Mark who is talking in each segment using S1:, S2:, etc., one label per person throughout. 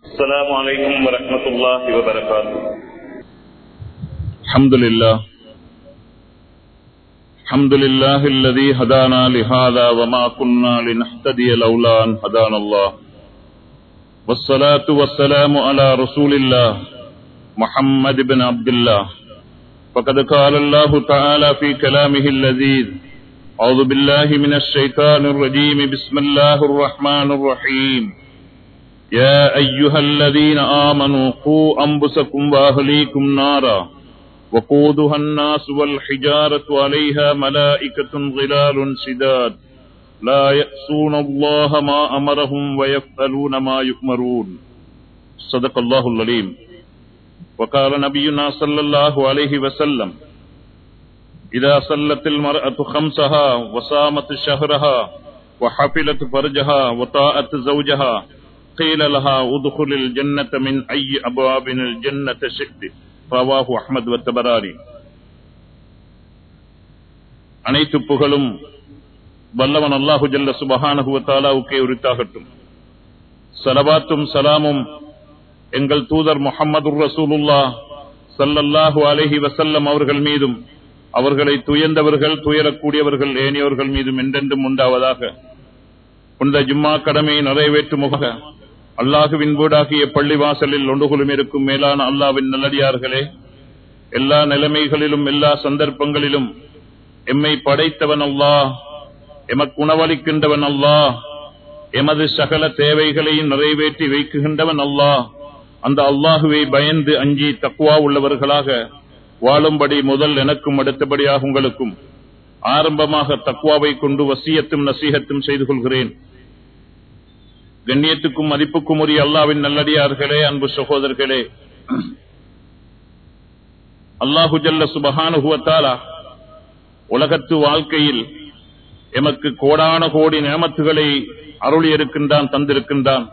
S1: السلام عليكم ورحمة الله وبركاته
S2: الحمد لله الحمد لله الذي هدانا لهذا وما كنا لنهتدي لولا أن هدانا الله والصلاة والسلام على رسول الله محمد بن عبد الله فقد قال الله تعالى في كلامه اللذيذ أعوذ بالله من الشيطان الرجيم بسم الله الرحمن الرحيم يا أيها الذين آمنوا قوا أنفسكم وأهليكم نارا وقودها الناس والحجارة عليها ملائكة غلال شداد لا يأسون الله ما أمرهم ويفعلون ما يؤمرون صدق الله العليم وقال نبينا صلى الله عليه وسلم إذا صلت المرأة خمسها وصامت شهرها وحفلت فرجها وطاعت زوجها قيل لها ادخل الجنة من أي أبواب الجنة شئت رواه أحمد والتبراني அனைத்து புகழும் வல்லவன் அல்லாஹு ஜல்ல சுபஹானஹு தாலாவுக்கே உரித்தாகட்டும் சலவாத்தும் சலாமும் எங்கள் தூதர் முகமது ரசூலுல்லா சல்லல்லாஹு அலஹி வசல்லம் அவர்கள் மீதும் அவர்களை துயர்ந்தவர்கள் துயரக்கூடியவர்கள் ஏனையோர்கள் மீதும் என்றென்றும் உண்டாவதாக புனித ஜும்மா கடமையை நிறைவேற்றும் முக அல்லாஹுவின் வீடாகிய பள்ளிவாசலில் ஒன்றுகுலும் இருக்கும் மேலான அல்லாவின் நல்லடியார்களே எல்லா நிலைமைகளிலும் எல்லா சந்தர்ப்பங்களிலும் எம்மை படைத்தவன் அல்லாஹ் எமக்கு உணவளிக்கின்றவன் அல்லாஹ் எமது சகல தேவைகளையும் நிறைவேற்றி வைக்குகின்றவன் அல்லாஹ் அந்த அல்லாஹுவை பயந்து அஞ்சி தக்குவா உள்ளவர்களாக வாழும்படி முதல் எனக்கும் அடுத்தபடியாக உங்களுக்கும் ஆரம்பமாக தக்குவாவை கொண்டு வசியத்தும் நசீகத்தும் செய்து கொள்கிறேன் கண்ணியத்துக்கும் மதிப்புக்கும் உரிய அல்லாவின் நல்லடியார்களே அன்பு சகோதரர்களே அல்லாஹு ஜல்ல சுபஹானுகுவத்தாலா உலகத்து வாழ்க்கையில் எமக்கு கோடான கோடி நேமத்துகளை அருளி இருக்கின்றான் தந்திருக்கின்றான்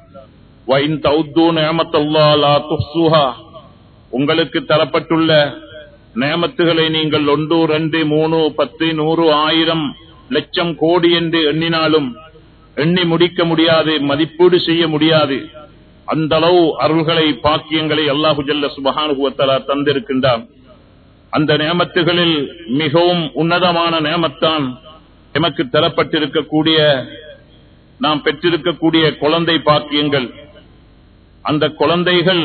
S2: உங்களுக்கு தரப்பட்டுள்ள நேமத்துகளை நீங்கள் ஒன்று ரெண்டு மூணு பத்து நூறு ஆயிரம் லட்சம் கோடி என்று எண்ணினாலும் எண்ணி முடிக்க முடியாது மதிப்பீடு செய்ய முடியாது அந்த அளவு அருள்களை பாக்கியங்களை அல்லாஹு ஜல்ல சுபஹானுகுவத்தலா தந்திருக்கின்றான் அந்த நேமத்துகளில் மிகவும் உன்னதமான நேமத்தான் எமக்கு தரப்பட்டிருக்கக்கூடிய நாம் பெற்றிருக்கக்கூடிய குழந்தை பாக்கியங்கள் அந்த குழந்தைகள்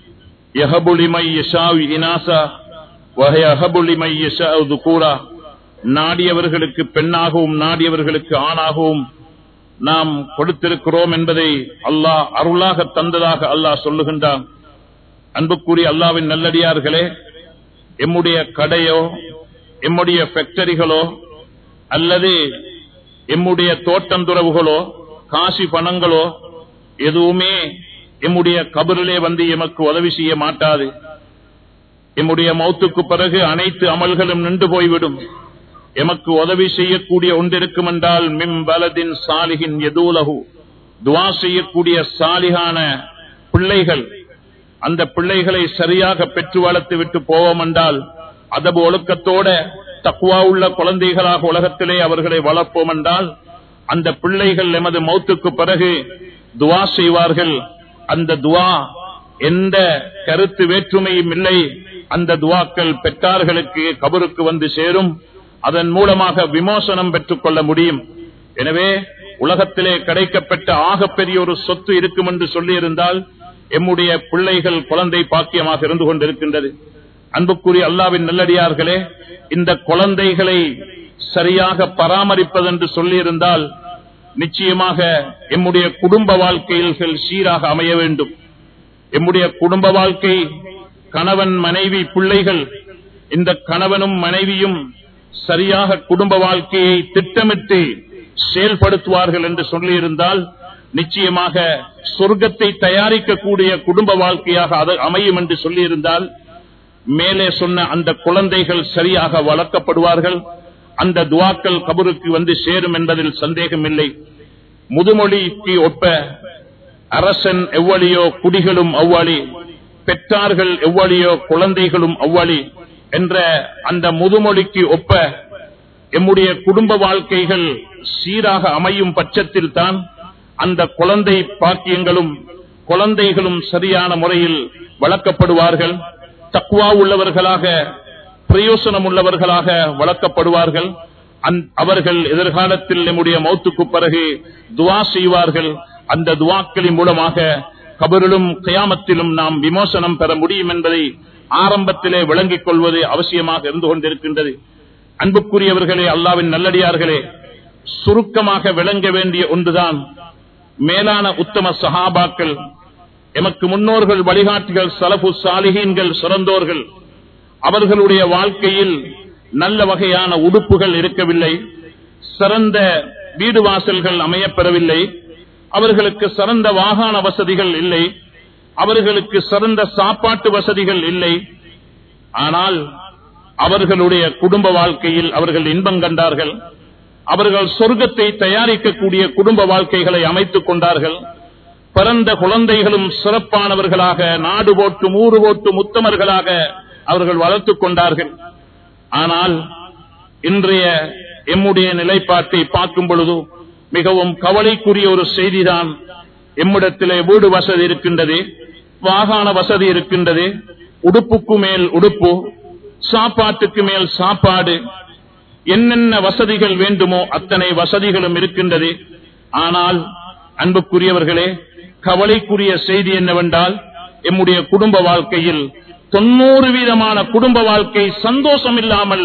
S2: யஹபுலிமை யஷாவி இனாசா வகை அகபுலிமை யஷாவது கூறா நாடியவர்களுக்கு பெண்ணாகவும் நாடியவர்களுக்கு ஆணாகவும் நாம் கொடுத்திருக்கிறோம் என்பதை அல்லாஹ் அருளாக தந்ததாக அல்லாஹ் சொல்லுகின்றான் அன்புக்குரிய அல்லாவின் நல்லடியார்களே எம்முடைய கடையோ எம்முடைய ஃபேக்டரிகளோ அல்லது எம்முடைய தோட்டந்துறவுகளோ காசி பணங்களோ எதுவுமே எம்முடைய கபரிலே வந்து எமக்கு உதவி செய்ய மாட்டாது எம்முடைய மௌத்துக்கு பிறகு அனைத்து அமல்களும் நின்று போய்விடும் எமக்கு உதவி செய்யக்கூடிய ஒன்றிருக்கும் என்றால் மிம் பலதின் சாலிகின் எதூலகு துவா செய்யக்கூடிய சாலிகான பிள்ளைகள் அந்த பிள்ளைகளை சரியாக பெற்று வளர்த்து விட்டு போவோம் என்றால் அதபு ஒழுக்கத்தோட தக்குவா உள்ள குழந்தைகளாக உலகத்திலே அவர்களை வளர்ப்போம் என்றால் அந்த பிள்ளைகள் எமது மௌத்துக்கு பிறகு துவா செய்வார்கள் அந்த துவா எந்த கருத்து வேற்றுமையும் இல்லை அந்த துவாக்கள் பெற்றார்களுக்கு கபருக்கு வந்து சேரும் அதன் மூலமாக விமோசனம் பெற்றுக் கொள்ள முடியும் எனவே உலகத்திலே கிடைக்கப்பட்ட ஆகப்பெரிய ஒரு சொத்து இருக்கும் என்று சொல்லியிருந்தால் எம்முடைய பிள்ளைகள் குழந்தை பாக்கியமாக இருந்து கொண்டிருக்கின்றது அன்புக்குரிய அல்லாவின் நல்லடியார்களே இந்த குழந்தைகளை சரியாக பராமரிப்பதென்று சொல்லியிருந்தால் நிச்சயமாக எம்முடைய குடும்ப வாழ்க்கையில் சீராக அமைய வேண்டும் எம்முடைய குடும்ப வாழ்க்கை கணவன் மனைவி பிள்ளைகள் இந்த கணவனும் மனைவியும் சரியாக குடும்ப வாழ்க்கையை திட்டமிட்டு செயல்படுத்துவார்கள் என்று சொல்லியிருந்தால் நிச்சயமாக சொர்க்கத்தை தயாரிக்கக்கூடிய குடும்ப வாழ்க்கையாக அது அமையும் என்று சொல்லியிருந்தால் மேலே சொன்ன அந்த குழந்தைகள் சரியாக வளர்க்கப்படுவார்கள் அந்த துவாக்கள் கபருக்கு வந்து சேரும் என்பதில் சந்தேகம் இல்லை முதுமொழிக்கு ஒப்ப அரசன் எவ்வளியோ குடிகளும் அவ்வளி பெற்றார்கள் எவ்வளியோ குழந்தைகளும் அவ்வளி என்ற அந்த முதுமொழிக்கு ஒப்ப எம்முடைய குடும்ப வாழ்க்கைகள் சீராக அமையும் பட்சத்தில் தான் அந்த குழந்தை பாக்கியங்களும் குழந்தைகளும் சரியான முறையில் வளர்க்கப்படுவார்கள் தக்குவா உள்ளவர்களாக பிரயோசனம் உள்ளவர்களாக வளர்க்கப்படுவார்கள் அவர்கள் எதிர்காலத்தில் நம்முடைய மௌத்துக்கு பிறகு துவா செய்வார்கள் அந்த துவாக்களின் மூலமாக கபரிலும் கயாமத்திலும் நாம் விமோசனம் பெற முடியும் என்பதை ஆரம்பத்திலே விளங்கிக் கொள்வது அவசியமாக இருந்து கொண்டிருக்கின்றது அன்புக்குரியவர்களே அல்லாவின் நல்லடியார்களே சுருக்கமாக விளங்க வேண்டிய ஒன்றுதான் மேலான உத்தம சஹாபாக்கள் எமக்கு முன்னோர்கள் வழிகாட்டிகள் சலபு சாலிகீன்கள் சிறந்தோர்கள் அவர்களுடைய வாழ்க்கையில் நல்ல வகையான உடுப்புகள் இருக்கவில்லை சிறந்த வீடு வாசல்கள் அமையப்பெறவில்லை அவர்களுக்கு சிறந்த வாகன வசதிகள் இல்லை அவர்களுக்கு சிறந்த சாப்பாட்டு வசதிகள் இல்லை ஆனால் அவர்களுடைய குடும்ப வாழ்க்கையில் அவர்கள் இன்பம் கண்டார்கள் அவர்கள் சொர்க்கத்தை தயாரிக்கக்கூடிய குடும்ப வாழ்க்கைகளை அமைத்துக் கொண்டார்கள் பிறந்த குழந்தைகளும் சிறப்பானவர்களாக நாடு போட்டும் ஊறு போட்டும் உத்தமர்களாக அவர்கள் வளர்த்துக் கொண்டார்கள் ஆனால் இன்றைய எம்முடைய நிலைப்பாட்டை பார்க்கும் பொழுது மிகவும் கவலைக்குரிய ஒரு செய்திதான் எம்மிடத்திலே வீடு வசதி இருக்கின்றது வாகன வசதி இருக்கின்றது உடுப்புக்கு மேல் உடுப்பு சாப்பாட்டுக்கு மேல் சாப்பாடு என்னென்ன வசதிகள் வேண்டுமோ அத்தனை வசதிகளும் இருக்கின்றது ஆனால் அன்புக்குரியவர்களே கவலைக்குரிய செய்தி என்னவென்றால் எம்முடைய குடும்ப வாழ்க்கையில் தொண்ணூறு வீதமான குடும்ப வாழ்க்கை சந்தோஷம் இல்லாமல்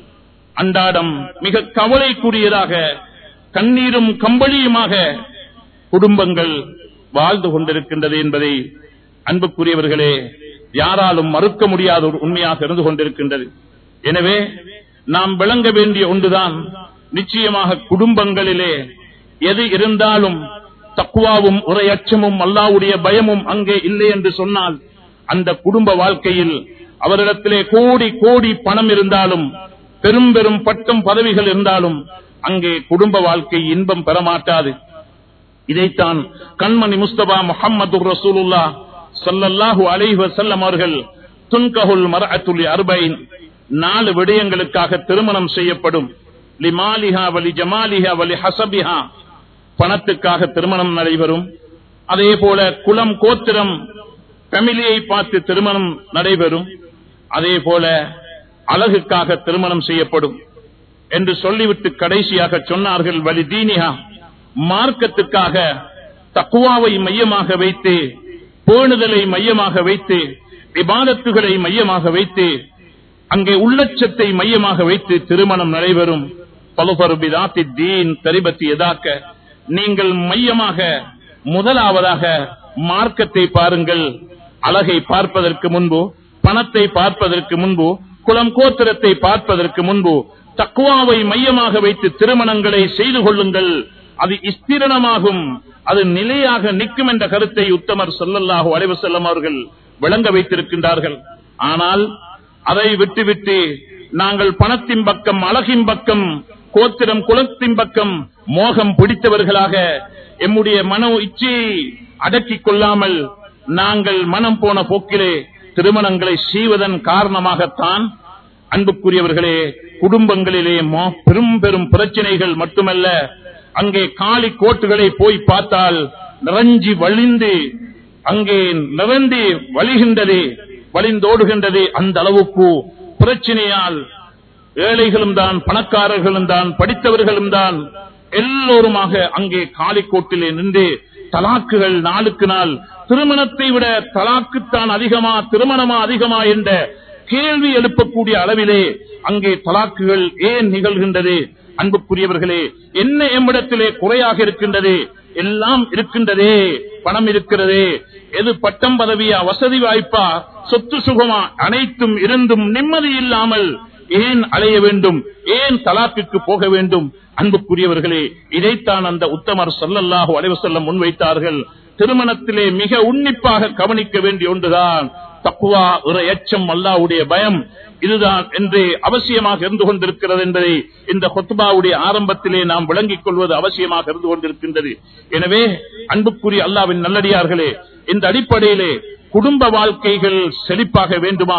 S2: அன்றாடம் மிக கவலைக்குரியதாக கண்ணீரும் கம்பளியுமாக குடும்பங்கள் வாழ்ந்து கொண்டிருக்கின்றது என்பதை அன்புக்குரியவர்களே யாராலும் மறுக்க முடியாத ஒரு உண்மையாக இருந்து கொண்டிருக்கின்றது எனவே நாம் விளங்க வேண்டிய ஒன்றுதான் நிச்சயமாக குடும்பங்களிலே எது இருந்தாலும் தக்குவாவும் உரையச்சமும் அல்லாவுடைய பயமும் அங்கே இல்லை என்று சொன்னால் அந்த குடும்ப வாழ்க்கையில் அவரிடத்திலே கோடி கோடி பணம் இருந்தாலும் பெரும் பெரும் பட்டம் பதவிகள் இருந்தாலும் அங்கே குடும்ப வாழ்க்கை இன்பம் பெறமாட்டாது இதைத்தான் கண்மணி முஸ்தபா முகம்மது ரசூலுல்லா சல்லல்லாஹு அலைஹி வஸல்லம் அவர்கள் துன்கஹுல் மரஅத்துல் அர்பைன் நாலு விடயங்களுக்காக திருமணம் செய்யப்படும் லிமாலிஹா வலி ஜமாலிஹா வலி ஹசபிஹா பணத்துக்காக திருமணம் நடைபெறும் அதே போல குலம் கோத்திரம் ஃபேமிலியை பார்த்து திருமணம் நடைபெறும் அதே போல அழகுக்காக திருமணம் செய்யப்படும் என்று சொல்லிவிட்டு கடைசியாக சொன்னார்கள் வலி தீனிகா மார்க்கத்துக்காக தக்குவாவை மையமாக வைத்து பேணுதலை மையமாக வைத்து விவாதத்துகளை மையமாக வைத்து அங்கே உள்ளச்சத்தை மையமாக வைத்து திருமணம் நடைபெறும் பலுபருபிதாத்தி தீன் தரிபத்தி எதாக்க நீங்கள் மையமாக முதலாவதாக மார்க்கத்தை பாருங்கள் அழகை பார்ப்பதற்கு முன்பு பணத்தை பார்ப்பதற்கு முன்பு குலம் கோத்திரத்தை பார்ப்பதற்கு முன்பு தக்குவாவை மையமாக வைத்து திருமணங்களை செய்து கொள்ளுங்கள் அது இஸ்திரணமாகும் அது நிலையாக நிற்கும் என்ற கருத்தை உத்தமர் சொல்லல்லாஹு அலைவு செல்லம் அவர்கள் விளங்க வைத்திருக்கின்றார்கள் ஆனால் அதை விட்டுவிட்டு நாங்கள் பணத்தின் பக்கம் அழகின் பக்கம் கோத்திரம் குலத்தின் பக்கம் மோகம் பிடித்தவர்களாக எம்முடைய மன இச்சையை அடக்கிக் கொள்ளாமல் நாங்கள் மனம் போன போக்கிலே திருமணங்களை செய்வதன் காரணமாகத்தான் அன்புக்குரியவர்களே குடும்பங்களிலே பெரும் பெரும் பிரச்சனைகள் மட்டுமல்ல அங்கே காலி கோட்டுகளை போய் பார்த்தால் நிறைஞ்சி வழிந்து அங்கே நிறந்தி வழிகின்றது வழிந்தோடுகின்றது அந்த அளவுக்கு பிரச்சனையால் ஏழைகளும் தான் பணக்காரர்களும் தான் படித்தவர்களும் தான் எல்லோருமாக அங்கே காலிக்கோட்டிலே நின்று தலாக்குகள் நாளுக்கு நாள் திருமணத்தை விட தலாக்குத்தான் அதிகமா திருமணமா அதிகமா என்ற கேள்வி எழுப்பக்கூடிய அளவிலே அங்கே தலாக்குகள் ஏன் நிகழ்கின்றது அன்புக்குரியவர்களே என்ன எம்மிடத்திலே குறையாக இருக்கின்றது எல்லாம் இருக்கின்றதே பணம் இருக்கிறதே எது பட்டம் பதவியா வசதி வாய்ப்பா சொத்து சுகமா அனைத்தும் இருந்தும் நிம்மதி இல்லாமல் ஏன் அலைய வேண்டும் ஏன் தலாக்குக்கு போக வேண்டும் அன்புக்குரியவர்களே இதைத்தான் அந்த உத்தமர் சொல்லல்லாஹு அலைவு செல்லம் முன்வைத்தார்கள் திருமணத்திலே மிக உன்னிப்பாக கவனிக்க வேண்டிய ஒன்றுதான் தக்குவா ஒரு எச்சம் அல்லாவுடைய பயம் இதுதான் என்று அவசியமாக இருந்து கொண்டிருக்கிறது என்பதை இந்த கொத்துபாவுடைய ஆரம்பத்திலே நாம் விளங்கிக் கொள்வது அவசியமாக இருந்து கொண்டிருக்கின்றது எனவே அன்புக்குரிய அல்லாவின் நல்லடியார்களே இந்த அடிப்படையிலே குடும்ப வாழ்க்கைகள் செழிப்பாக வேண்டுமா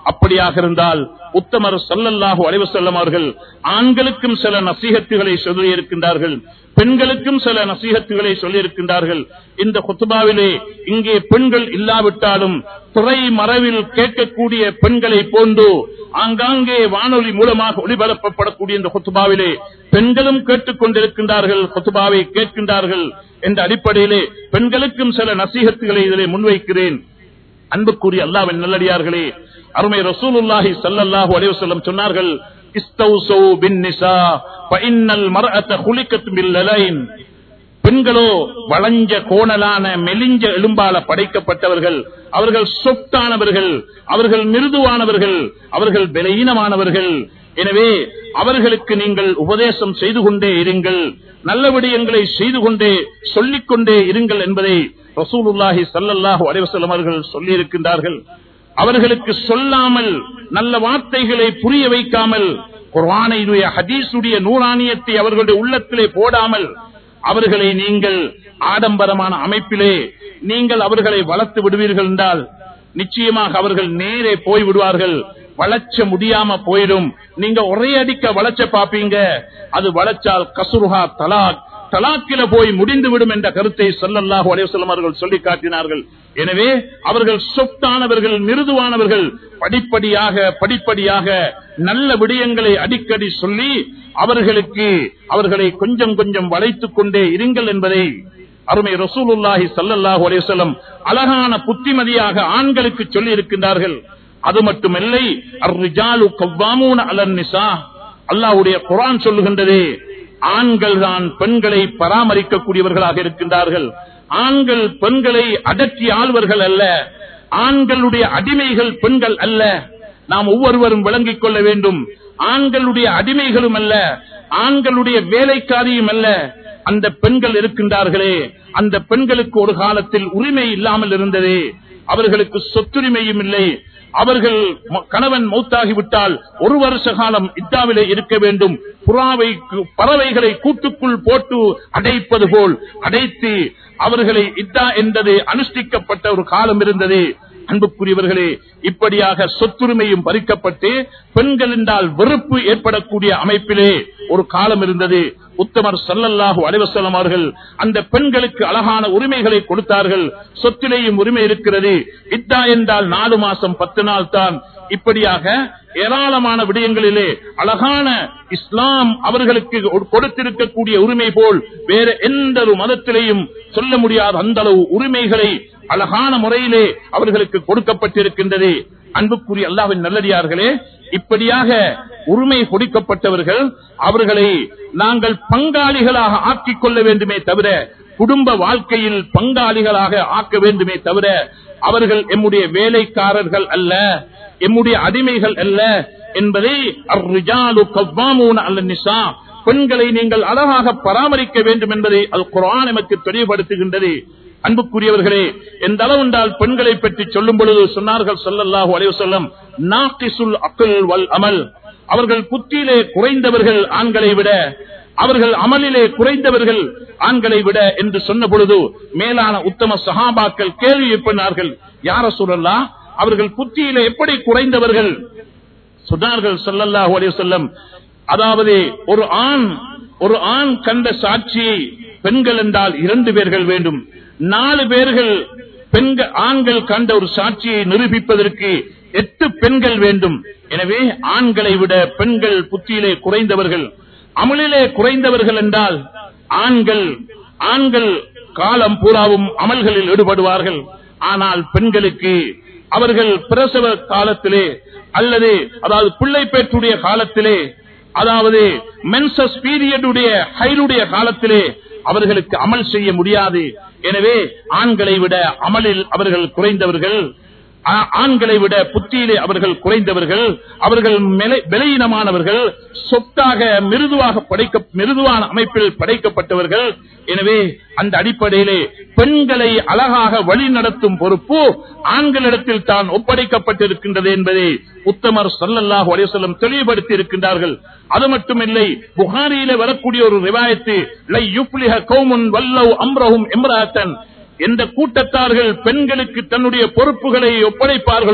S2: அப்படியாக இருந்தால் உத்தமர் சல்லல்லாஹு அலைவசல்லம் அவர்கள் ஆண்களுக்கும் சில நசீகத்துகளை சொல்லி இருக்கின்றார்கள் பெண்களுக்கும் சில நசீகத்துகளை சொல்லி இருக்கின்றார்கள் இந்த குத்துபாவிலே இங்கே பெண்கள் இல்லாவிட்டாலும் துறை மறைவில் கேட்கக்கூடிய பெண்களை போன்று ஆங்காங்கே வானொலி மூலமாக ஒளிபரப்பப்படக்கூடிய இந்த குத்துபாவிலே பெண்களும் கேட்டுக் கொண்டிருக்கின்றார்கள் குத்துபாவை கேட்கின்றார்கள் என்ற அடிப்படையிலே பெண்களுக்கும் சில நசீகத்துகளை இதிலே முன்வைக்கிறேன் அன்புக்குரிய அல்லாவின் நல்லடியார்களே அருமை ரசூலுல்லாஹி ஸல்லல்லாஹு அலைஹி வஸல்லம் சொன்னார்கள் இஸ்தௌசு பின் நிசா ஃபஇன்னல் மர்அத குலிகத் மின் லலைன் பெண்களோ வளைஞ்ச கோணலான மெலிஞ்ச எலும்பால படைக்கப்பட்டவர்கள் அவர்கள் சொத்தானவர்கள் அவர்கள் மிருதுவானவர்கள் அவர்கள் பலகீனமானவர்கள் எனவே அவர்களுக்கு நீங்கள் உபதேசம் செய்து கொண்டே இருங்கள் நல்ல விடயங்களை செய்து கொண்டே சொல்லிக் கொண்டே இருங்கள் என்பதை ரசூலுல்லாஹி சல்லல்லாஹு அலைவசல்லம் அவர்கள் சொல்லி இருக்கின்றார்கள் அவர்களுக்கு சொல்லாமல் நல்ல வார்த்தைகளை புரிய வைக்காமல் குர்ஆனையுடைய ஹதீஸுடைய நூறானியத்தை அவர்களுடைய உள்ளத்திலே போடாமல் அவர்களை நீங்கள் ஆடம்பரமான அமைப்பிலே நீங்கள் அவர்களை வளர்த்து விடுவீர்கள் என்றால் நிச்சயமாக அவர்கள் நேரே போய் விடுவார்கள் வளர்ச்ச முடியாம போயிடும் நீங்க ஒரே அடிக்க வளர்ச்ச பாப்பீங்க அது வளர்ச்சால் கசுருஹா தலாக் தலாக்கில போய் முடிந்துவிடும் என்ற கருத்தை சொல்லல்லாஹு அலைவசல்லம் அவர்கள் சொல்லி காட்டினார்கள் எனவே அவர்கள் சொத்தானவர்கள் மிருதுவானவர்கள் படிப்படியாக படிப்படியாக நல்ல விடயங்களை அடிக்கடி சொல்லி அவர்களுக்கு அவர்களை கொஞ்சம் கொஞ்சம் வளைத்துக் கொண்டே இருங்கள் என்பதை அருமை ரசூலுல்லாஹி சல்லல்லாஹு அலைவசல்லம் அழகான புத்திமதியாக ஆண்களுக்கு சொல்லி இருக்கின்றார்கள் அது மட்டுமில்லை அர்ரிஜாலு கவ்வாமூன அலன் நிசா அல்லாஹ்வுடைய குர்ஆன் சொல்லுகின்றது ஆண்கள் தான் பெண்களை பராமரிக்கக்கூடியவர்களாக இருக்கின்றார்கள் ஆண்கள் பெண்களை அடக்கி ஆள்வர்கள் அல்ல ஆண்களுடைய அடிமைகள் பெண்கள் அல்ல நாம் ஒவ்வொருவரும் விளங்கிக் கொள்ள வேண்டும் ஆண்களுடைய அடிமைகளும் அல்ல ஆண்களுடைய வேலைக்காரியும் அல்ல அந்த பெண்கள் இருக்கின்றார்களே அந்த பெண்களுக்கு ஒரு காலத்தில் உரிமை இல்லாமல் இருந்தது அவர்களுக்கு சொத்துரிமையும் இல்லை அவர்கள் ம- கணவன் மௌத்தாகிவிட்டால் ஒரு வருஷ காலம் இத்தாவிலே இருக்க வேண்டும் புறாவை பறவைகளை கூட்டுக்குள் போட்டு அடைப்பது போல் அடைத்து அவர்களை இத்தா என்பது அனுஷ்டிக்கப்பட்ட ஒரு காலம் இருந்தது அன்புக்குரியவர்களே இப்படியாக சொத்துரிமையும் பறிக்கப்பட்டு பெண்கள் என்றால் வெறுப்பு ஏற்படக்கூடிய அமைப்பிலே ஒரு காலம் இருந்தது உத்தமர் சல்லல்லாஹு அலைவசல்லம் அவர்கள் அந்த பெண்களுக்கு அழகான உரிமைகளை கொடுத்தார்கள் சொத்திலேயும் உரிமை இருக்கிறது இத்தா என்றால் நாலு மாசம் பத்து நாள் தான் இப்படியாக ஏராளமான விடயங்களிலே அழகான இஸ்லாம் அவர்களுக்கு கொடுத்திருக்கக்கூடிய உரிமை போல் வேற எந்த ஒரு மதத்திலேயும் சொல்ல முடியாத அந்த அளவு உரிமைகளை அழகான முறையிலே அவர்களுக்கு கொடுக்கப்பட்டிருக்கின்றது அன்புக்குரிய அல்லாவின் நல்லடியார்களே இப்படியாக உரிமை கொடுக்கப்பட்டவர்கள் அவர்களை நாங்கள் பங்காளிகளாக ஆக்கிக் கொள்ள வேண்டுமே தவிர குடும்ப வாழ்க்கையில் பங்காளிகளாக ஆக்க வேண்டுமே தவிர அவர்கள் எம்முடைய வேலைக்காரர்கள் அல்ல எம்முடைய அடிமைகள் அல்ல என்பதை அர்ரிஜாலு கவ்வாமூன அல்ல நிசா பெண்களை நீங்கள் அழகாக பராமரிக்க வேண்டும் என்பதை அல் குர்ஆன் நமக்கு தெளிவுபடுத்துகின்றது அன்புக்குரியவர்களே எந்த அளவு என்றால் பெண்களை பற்றி சொல்லும் பொழுது சொன்னார்கள் ஸல்லல்லாஹு அலைஹி வஸல்லம் நாகிசுல் அக்ல் வல் அமல் அவர்கள் புத்தியிலே குறைந்தவர்கள் ஆண்களை விட அவர்கள் அமலிலே குறைந்தவர்கள் ஆண்களை விட என்று சொன்ன பொழுது மேலான உத்தம சஹாபாக்கள் கேள்வி எழுப்பினார்கள் யார சொல்லலாம் அவர்கள் புத்தியிலே எப்படி குறைந்தவர்கள் சொன்னார்கள் ஸல்லல்லாஹு அலைஹி வஸல்லம் அதாவது ஒரு ஆண் ஒரு ஆண் கண்ட சாட்சியை பெண்கள் என்றால் இரண்டு பேர்கள் வேண்டும் நாலு பேர்கள் பெண்கள் ஆண்கள் கண்ட ஒரு சாட்சியை நிரூபிப்பதற்கு எட்டு பெண்கள் வேண்டும் எனவே ஆண்களை விட பெண்கள் புத்தியிலே குறைந்தவர்கள் அமலிலே குறைந்தவர்கள் என்றால் ஆண்கள் ஆண்கள் காலம் பூராவும் அமல்களில் ஈடுபடுவார்கள் ஆனால் பெண்களுக்கு அவர்கள் பிரசவ காலத்திலே அல்லது அதாவது பிள்ளை பெற்றுடைய காலத்திலே அதாவது மென்சஸ் பீரியடுடைய ஹைலுடைய காலத்திலே அவர்களுக்கு அமல் செய்ய முடியாது எனவே ஆண்களை விட அமலில் அவர்கள் குறைந்தவர்கள் ஆ- ஆண்களை விட புத்தியிலே அவர்கள் குறைந்தவர்கள் அவர்கள் மெலை- விலையினமானவர்கள் சொத்தாக மிருதுவாக படைக்க மிருதுவான அமைப்பில் படைக்கப்பட்டவர்கள் எனவே அந்த அடிப்படையிலே பெண்களை அழகாக வழி நடத்தும் பொறுப்பு ஆண்களிடத்தில் தான் ஒப்படைக்கப்பட்டிருக்கின்றது என்பதை உத்தமர் ஸல்லல்லாஹு அலைஹி வஸல்லம் தெளிவுபடுத்தி இருக்கின்றார்கள் அது மட்டுமில்லை புகாரியிலே வரக்கூடிய ஒரு ரிவாயத்து லை யுப்லிஹ கௌமுன் வல்லவ் அம்ரஹும் இம்ராத்தன் எந்த கூட்டத்தார்கள் பெண்களுக்கு தன்னுடைய பொறுப்புகளை ஒப்படைப்பார்களோ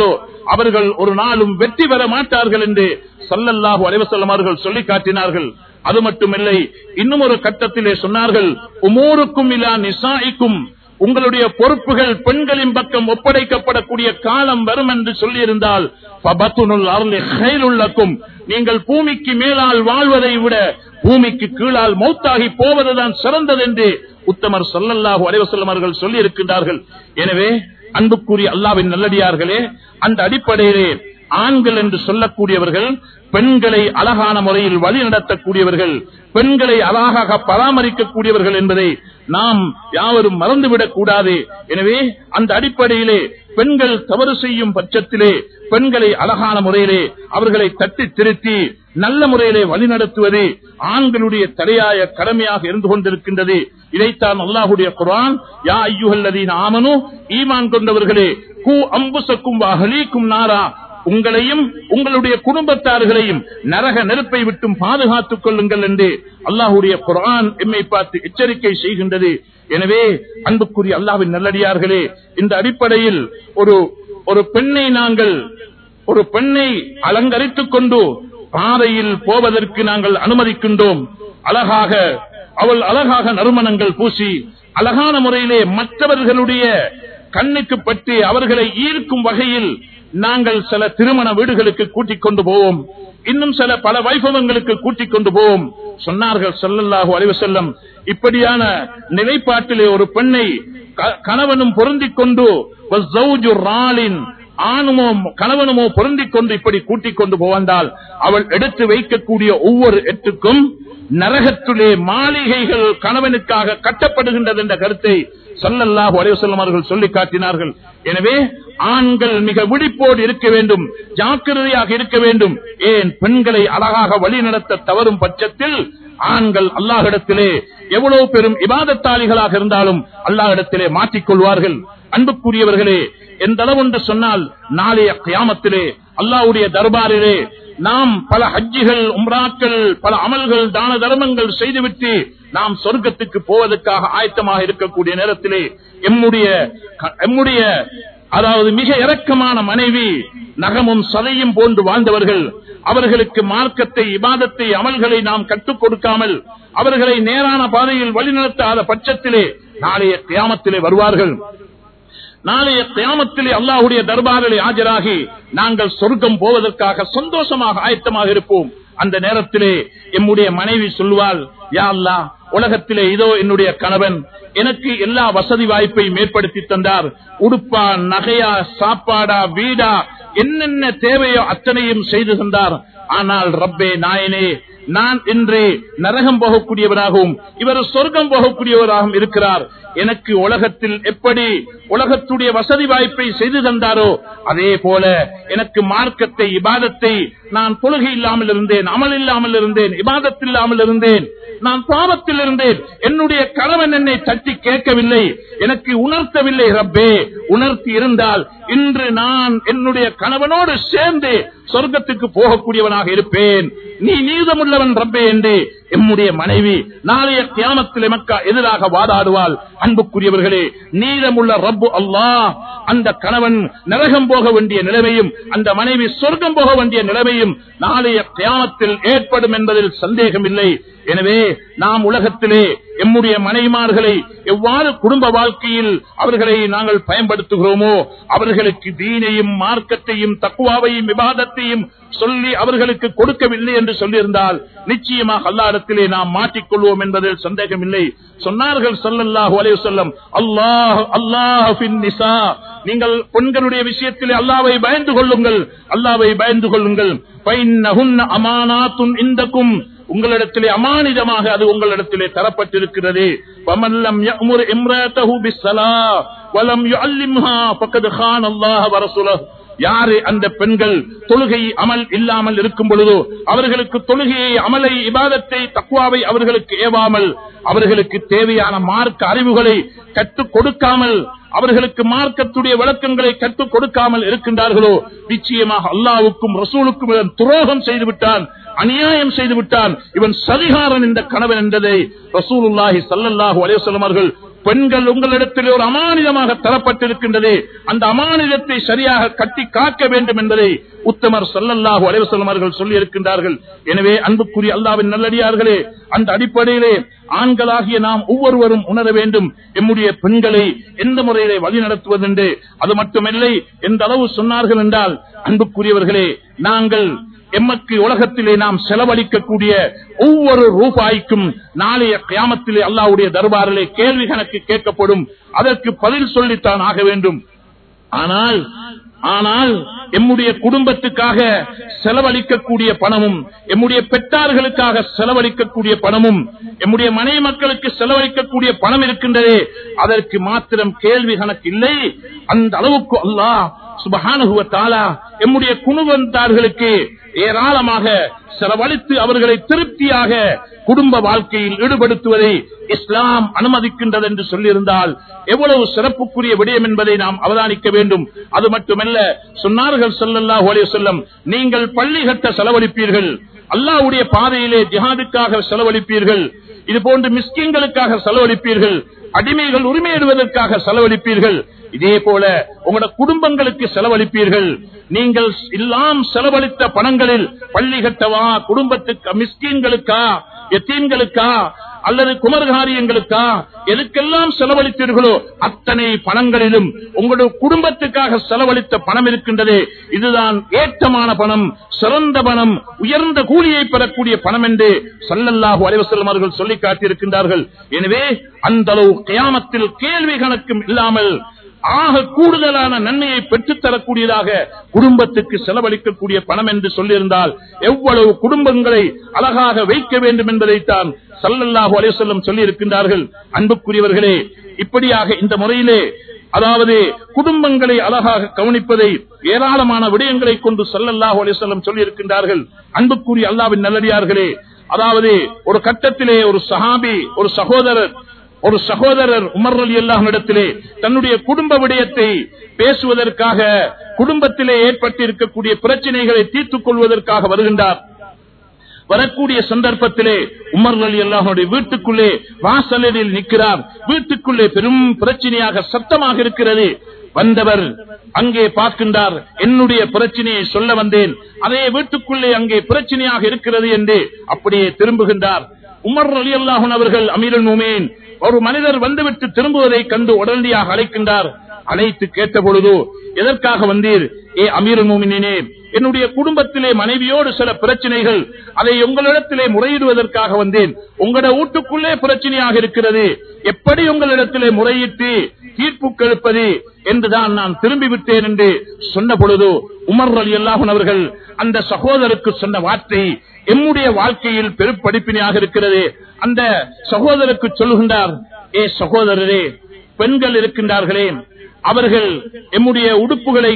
S2: அவர்கள் ஒரு நாளும் வெற்றி பெற மாட்டார்கள் என்று சல்லல்லாஹு அலைவசல்லம் அவர்கள் சொல்லி காட்டினார்கள் அது மட்டுமில்லை இன்னும் ஒரு கட்டத்திலே சொன்னார்கள் உமோருக்கும் இல்லா நிசாய்க்கும் உங்களுடைய பொறுப்புகள் பெண்களின் பக்கம் ஒப்படைக்கப்படக்கூடிய காலம் வரும் என்று சொல்லியிருந்தால் உள்ளக்கும் நீங்கள் பூமிக்கு மேலால் வாழ்வதை விட பூமிக்கு கீழால் மௌத்தாகி போவதுதான் சிறந்தது என்று உத்தமர் சொல்லல்லாஹு அலைவசல்லம் அவர்கள் சொல்லி இருக்கின்றார்கள் எனவே அன்புக்குரிய அல்லாவின் நல்லடியார்களே அந்த அடிப்படையிலே ஆண்கள் என்று சொல்லக்கூடியவர்கள் பெண்களை அழகான முறையில் வழி நடத்தக்கூடியவர்கள் பெண்களை அழகாக பராமரிக்கக்கூடியவர்கள் என்பதை நாம் யாவரும் மறந்துவிடக் கூடாது எனவே அந்த அடிப்படையிலே பெண்கள் தவறு செய்யும் பட்சத்திலே பெண்களை அழகான முறையிலே அவர்களை தட்டி திருத்தி நல்ல முறையிலே வழிநடத்துவது ஆண்களுடைய தலையாய கடமையாக இருந்து கொண்டிருக்கின்றது இதைத்தான் அல்லாஹுடைய குரான் யா ஐயுகல்லதீன் ஆமனு ஈமான் கொண்டவர்களே கூ அம்புசக்கும் அகலீக்கும் நாரா உங்களையும் உங்களுடைய குடும்பத்தார்களையும் நரக நெருப்பை விட்டும் பாதுகாத்துக் கொள்ளுங்கள் என்று அல்லாஹுடைய குரான் எம்மை பார்த்து எச்சரிக்கை செய்கின்றது எனவே அன்புக்குரிய அல்லாவின் நல்லடியார்களே இந்த அடிப்படையில் ஒரு ஒரு பெண்ணை நாங்கள் ஒரு பெண்ணை அலங்கரித்துக் கொண்டு பாதையில் போவதற்கு நாங்கள் அனுமதிக்கின்றோம் அழகாக அவள் அழகாக நறுமணங்கள் பூசி அழகான முறையிலே மற்றவர்களுடைய கண்ணுக்கு பற்றி அவர்களை ஈர்க்கும் வகையில் நாங்கள் சில திருமண வீடுகளுக்கு கூட்டிக் கொண்டு போவோம் இன்னும் சில பல வைபவங்களுக்கு கூட்டிக் கொண்டு போவோம் சொன்னார்கள் சொல்லல்லாஹு அலைவ செல்லம் இப்படியான நிலைப்பாட்டிலே ஒரு பெண்ணை கணவனும் பொருந்திக் கொண்டு ஆணுமோ கணவனுமோ பொருந்திக் கொண்டு இப்படி கூட்டிக் கொண்டு போவந்தால் அவள் எடுத்து வைக்கக்கூடிய ஒவ்வொரு எட்டுக்கும் நரகத்துலே மாளிகைகள் கணவனுக்காக கட்டப்படுகின்றது என்ற கருத்தை சல்லல்லாஹு அலைவசல்லம் அவர்கள் சொல்லி காட்டினார்கள் எனவே ஆண்கள் மிக விழிப்போடு இருக்க வேண்டும் ஜாக்கிரதையாக இருக்க வேண்டும் ஏன் பெண்களை அழகாக வழிநடத்த தவறும் பட்சத்தில் ஆண்கள் அல்லாஹிடத்திலே எவ்வளவு பெரும் இபாதத்தாளிகளாக இருந்தாலும் அல்லாஹிடத்திலே மாற்றிக்கொள்வார்கள் அன்புக்குரியவர்களே எந்த அளவு என்று சொன்னால் நாளைய கியாமத்திலே அல்லாவுடைய தர்பாரிலே நாம் பல ஹஜ்ஜிகள் உம்ராக்கள் பல அமல்கள் தான தர்மங்கள் செய்துவிட்டு நாம் சொர்க்கத்துக்கு போவதற்காக ஆயத்தமாக இருக்கக்கூடிய நேரத்திலே எம்முடைய எம்முடைய அதாவது மிக இரக்கமான மனைவி நகமும் சதையும் போன்று வாழ்ந்தவர்கள் அவர்களுக்கு மார்க்கத்தை இபாதத்தை அமல்களை நாம் கற்றுக் கொடுக்காமல் அவர்களை நேரான பாதையில் வழிநடத்தாத பட்சத்திலே நாளைய கியாமத்திலே வருவார்கள் நாளைய கியாமத்திலே அல்லாஹுடைய தர்பாரிலே ஆஜராகி நாங்கள் சொர்க்கம் போவதற்காக சந்தோஷமாக ஆயத்தமாக இருப்போம் அந்த நேரத்திலே எம்முடைய மனைவி சொல்வாள் யா அல்லா உலகத்திலே இதோ என்னுடைய கணவன் எனக்கு எல்லா வசதி வாய்ப்பையும் ஏற்படுத்தி தந்தார் உடுப்பா நகையா சாப்பாடா வீடா என்னென்ன தேவையோ அத்தனையும் செய்து தந்தார் ஆனால் ரப்பே நாயனே நான் இன்று நரகம் போகக்கூடியவராகவும் இவர் சொர்க்கம் போகக்கூடியவராகவும் இருக்கிறார் எனக்கு உலகத்தில் எப்படி உலகத்துடைய வசதி வாய்ப்பை செய்து தந்தாரோ அதே போல எனக்கு மார்க்கத்தை இபாதத்தை நான் தொழுகை இல்லாமல் இருந்தேன் அமல் இல்லாமல் இருந்தேன் இபாதத் இல்லாமல் இருந்தேன் நான் பாவத்தில் இருந்தேன் என்னுடைய கணவன் என்னை தட்டி கேட்கவில்லை எனக்கு உணர்த்தவில்லை ரப்பே உணர்த்தி இருந்தால் இன்று நான் என்னுடைய கணவனோடு சேர்ந்து சொர்க்கத்துக்கு போகக்கூடியவனாக இருப்பேன் நீ நீதமுள்ளவன் ரப்பே என்று எம்முடைய மனைவி நாளைய கியாமத்தில் எமக்கா எதிராக வாதாடுவாள் அன்புக்குரியவர்களே நீதமுள்ள ரப்பு அல்லாஹ் அந்த கணவன் நரகம் போக வேண்டிய நிலைமையும் அந்த மனைவி சொர்க்கம் போக வேண்டிய நிலைமையும் நாளைய கியாமத்தில் ஏற்படும் என்பதில் சந்தேகம் இல்லை எனவே நாம் உலகத்திலே எம்முடைய மனைவிமார்களை எவ்வாறு குடும்ப வாழ்க்கையில் அவர்களை நாங்கள் பயன்படுத்துகிறோமோ அவர்களுக்கு தீனையும் மார்க்கத்தையும் தக்குவாவையும் விவாதத்தையும் சொல்லி அவர்களுக்கு கொடுக்கவில்லை என்று சொல்லியிருந்தால் நிச்சயமாக அல்லாடத்திலே நாம் மாற்றிக்கொள்வோம் என்பதில் சந்தேகம் இல்லை சொன்னார்கள் சொல்லல்லாஹு அலைய சொல்லம் அல்லாஹ் அல்லாஹ் நீங்கள் பெண்களுடைய விஷயத்திலே அல்லாவை பயந்து கொள்ளுங்கள் அல்லாவை பயந்து கொள்ளுங்கள் அமானாத்தும் இந்தக்கும் உங்களிடத்திலே அமானிதமாக அது உங்களிடத்திலே தரப்பட்டிருக்கிறது வமல்லம் யஅமுர் இம்ராத்தஹு பிஸ்ஸலா வலம் யுஅல்லிம்ஹா ஃபக்கத் கான அல்லாஹ் வ ரசூலஹு யாரு அந்த பெண்கள் தொழுகை அமல் இல்லாமல் இருக்கும் பொழுதோ அவர்களுக்கு தொழுகையை அமலை இபாதத்தை தக்குவாவை அவர்களுக்கு ஏவாமல் அவர்களுக்கு தேவையான மார்க்க அறிவுகளை கற்றுக் கொடுக்காமல் அவர்களுக்கு மார்க்கத்துடைய விளக்கங்களை கற்றுக் கொடுக்காமல் இருக்கின்றார்களோ நிச்சயமாக அல்லாவுக்கும் ரசூலுக்கும் இவன் துரோகம் செய்து விட்டான் அநியாயம் செய்து விட்டான் இவன் சரிகாரன் இந்த கணவன் என்றதை ரசூலுல்லாஹி சல்லல்லாஹு அலைவசல்லம் அவர்கள் பெண்கள் உங்களிடத்தில் ஒரு அமானிதமாக தரப்பட்டிருக்கின்றது அந்த அமானிதத்தை சரியாக கட்டி காக்க வேண்டும் என்பதை உத்தமர் சொல்லல்லாஹு அலைவசல்லம் அவர்கள் சொல்லி இருக்கின்றார்கள் எனவே அன்புக்குரிய அல்லாவின் நல்லடியார்களே அந்த அடிப்படையிலே ஆண்களாகிய நாம் ஒவ்வொருவரும் உணர வேண்டும் எம்முடைய பெண்களை எந்த முறையிலே வழி நடத்துவதென்று அது மட்டுமில்லை எந்த அளவு சொன்னார்கள் என்றால் அன்புக்குரியவர்களே நாங்கள் எமக்கு உலகத்திலே நாம் செலவழிக்கக்கூடிய ஒவ்வொரு ரூபாய்க்கும் நாளைய கியாமத்திலே அல்லாவுடைய தர்பாரிலே கேள்வி கணக்கு கேட்கப்படும் அதற்கு பதில் சொல்லித்தான் ஆக வேண்டும் ஆனால் ஆனால் எம்முடைய குடும்பத்துக்காக செலவழிக்கக்கூடிய பணமும் எம்முடைய பெற்றார்களுக்காக செலவழிக்கக்கூடிய பணமும் எம்முடைய மனைவி மக்களுக்கு செலவழிக்கக்கூடிய பணம் இருக்கின்றதே அதற்கு மாத்திரம் கேள்வி கணக்கு இல்லை அந்த அளவுக்கு அல்லாஹ் சுபகானுகுவத்தாலா எம்முடைய குணுவந்தார்களுக்கு ஏராளமாக செலவழித்து அவர்களை திருப்தியாக குடும்ப வாழ்க்கையில் ஈடுபடுத்துவதை இஸ்லாம் அனுமதிக்கின்றது என்று சொல்லியிருந்தால் எவ்வளவு சிறப்புக்குரிய விடயம் என்பதை நாம் அவதானிக்க வேண்டும் அது மட்டுமல்ல சொன்னார்கள் சொல்லல்லாஹு அலைஹி வஸல்லம் நீங்கள் பள்ளி கட்ட செலவழிப்பீர்கள் அல்லாஹ்வுடைய பாதையிலே ஜிஹாதுக்காக செலவழிப்பீர்கள் இது போன்று மிஸ்கின்களுக்காக செலவழிப்பீர்கள் அடிமைகள் உரிமையிடுவதற்காக செலவழிப்பீர்கள் இதே போல உங்களோட குடும்பங்களுக்கு செலவழிப்பீர்கள் நீங்கள் எல்லாம் செலவழித்த பணங்களில் பள்ளி கட்டவா குடும்பத்துக்கு மிஸ்கீன்களுக்கா எத்தீன்களுக்கா அல்லது குமர்காரியங்களுக்கா எதுக்கெல்லாம் செலவழித்தீர்களோ அத்தனை பணங்களிலும் உங்களுடைய குடும்பத்துக்காக செலவழித்த பணம் இருக்கின்றது இதுதான் ஏற்றமான பணம் சிறந்த பணம் உயர்ந்த கூலியை பெறக்கூடிய பணம் என்று சல்லல்லாஹு அலைவசல்லம் அவர்கள் சொல்லி காட்டியிருக்கின்றார்கள் எனவே அந்த அளவு கியாமத்தில் கேள்வி கணக்கும் இல்லாமல் ஆக கூடுதலான நன்மையை பெற்றுத் தரக்கூடியதாக குடும்பத்துக்கு செலவழிக்கக்கூடிய பணம் என்று சொல்லியிருந்தால் எவ்வளவு குடும்பங்களை அழகாக வைக்க வேண்டும் என்பதைத்தான் சல்லல்லாஹு அலைவசல்லம் சொல்லி இருக்கின்றார்கள் அன்புக்குரியவர்களே இப்படியாக இந்த முறையிலே அதாவது குடும்பங்களை அழகாக கவனிப்பதை ஏராளமான விடயங்களை கொண்டு சல்லல்லாஹு அலைவசல்லம் சொல்லி இருக்கின்றார்கள் அன்புக்குரிய அல்லாவின் நல்லடியார்களே அதாவது ஒரு கட்டத்திலே ஒரு சஹாபி ஒரு சகோதரர் ஒரு சகோதரர் உமர் அலி அல்லாஹிடத்திலே தன்னுடைய குடும்ப விடயத்தை பேசுவதற்காக குடும்பத்திலே ஏற்பட்டிருக்கக்கூடிய பிரச்சனைகளை தீர்த்துக் கொள்வதற்காக வருகின்றார் வரக்கூடிய சந்தர்ப்பத்திலே உமர் அலி அல்லாஹுடைய வீட்டுக்குள்ளே வாசலில் நிற்கிறார் வீட்டுக்குள்ளே பெரும் பிரச்சனையாக சத்தமாக இருக்கிறது வந்தவர் அங்கே பார்க்கின்றார் என்னுடைய பிரச்சனையை சொல்ல வந்தேன் அதே வீட்டுக்குள்ளே அங்கே பிரச்சனையாக இருக்கிறது என்று அப்படியே திரும்புகின்றார் உமர் அலி அல்லாஹன் அவர்கள் அமீரல் முமேன் ஒரு மனிதர் வந்துவிட்டு திரும்புவதை கண்டு உடனடியாக அழைக்கின்றார் அழைத்து கேட்ட பொழுது எதற்காக வந்தீர் ஏ அமீர் மூமினே என்னுடைய குடும்பத்திலே மனைவியோடு சில பிரச்சனைகள் அதை உங்களிடத்திலே முறையிடுவதற்காக வந்தேன் உங்களோட வீட்டுக்குள்ளே பிரச்சனையாக இருக்கிறது எப்படி உங்களிடத்திலே முறையிட்டு தீர்ப்பு கெடுப்பது என்றுதான் நான் திரும்பி விட்டேன் என்று சொன்ன பொழுது உமர் அலி அல்லாஹன் அவர்கள் அந்த சகோதரருக்கு சொன்ன வார்த்தை எம்முடைய வாழ்க்கையில் பெருப்படிப்பினையாக இருக்கிறது அந்த சகோதரருக்கு சொல்லுகின்றார் ஏ சகோதரரே பெண்கள் இருக்கின்றார்களே அவர்கள் எம்முடைய உடுப்புகளை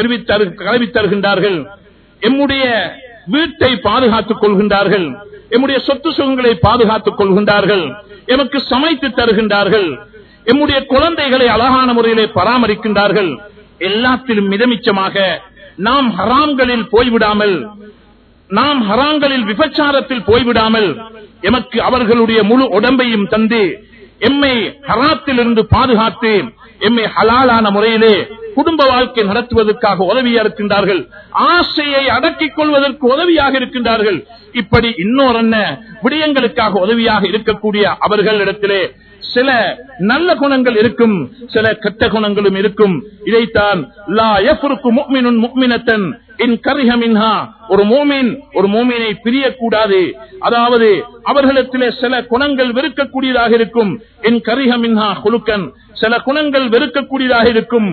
S2: கலவி தருகின்றார்கள் எம்முடைய வீட்டை பாதுகாத்துக் கொள்கின்றார்கள் எம்முடைய சொத்து சுகங்களை பாதுகாத்துக் கொள்கின்றார்கள் எமக்கு சமைத்து தருகின்றார்கள் எம்முடைய குழந்தைகளை அழகான முறையிலே பராமரிக்கின்றார்கள் எல்லாத்திலும் மிதமிச்சமாக நாம் ஹராம்களில் போய்விடாமல் நாம் ஹராங்களில் விபச்சாரத்தில் போய்விடாமல் எமக்கு அவர்களுடைய முழு உடம்பையும் தந்து எம்மை ஹராத்திலிருந்து பாதுகாத்து எம்மை ஹலாலான முறையிலே குடும்ப வாழ்க்கை நடத்துவதற்காக உதவியாக இருக்கின்றார்கள் ஆசையை அடக்கிக் கொள்வதற்கு உதவியாக இருக்கின்றார்கள் இப்படி இன்னொரு விடயங்களுக்காக உதவியாக இருக்கக்கூடிய அவர்களிடத்திலே சில நல்ல குணங்கள் இருக்கும் சில கெட்ட குணங்களும் இருக்கும் இதைத்தான் லா யஃப்ருக்கு முஃமினுன் முஃமினத்தன் இன் கரிஹ மின்ஹா ஒரு மோமின் ஒரு மோமினை பிரியக்கூடாது அதாவது அவர்களிடத்திலே சில குணங்கள் வெறுக்கக்கூடியதாக இருக்கும் என் கரிஹ மின்ஹா குலுக்கன் சில குணங்கள் வெறுக்கக்கூடியதாக இருக்கும்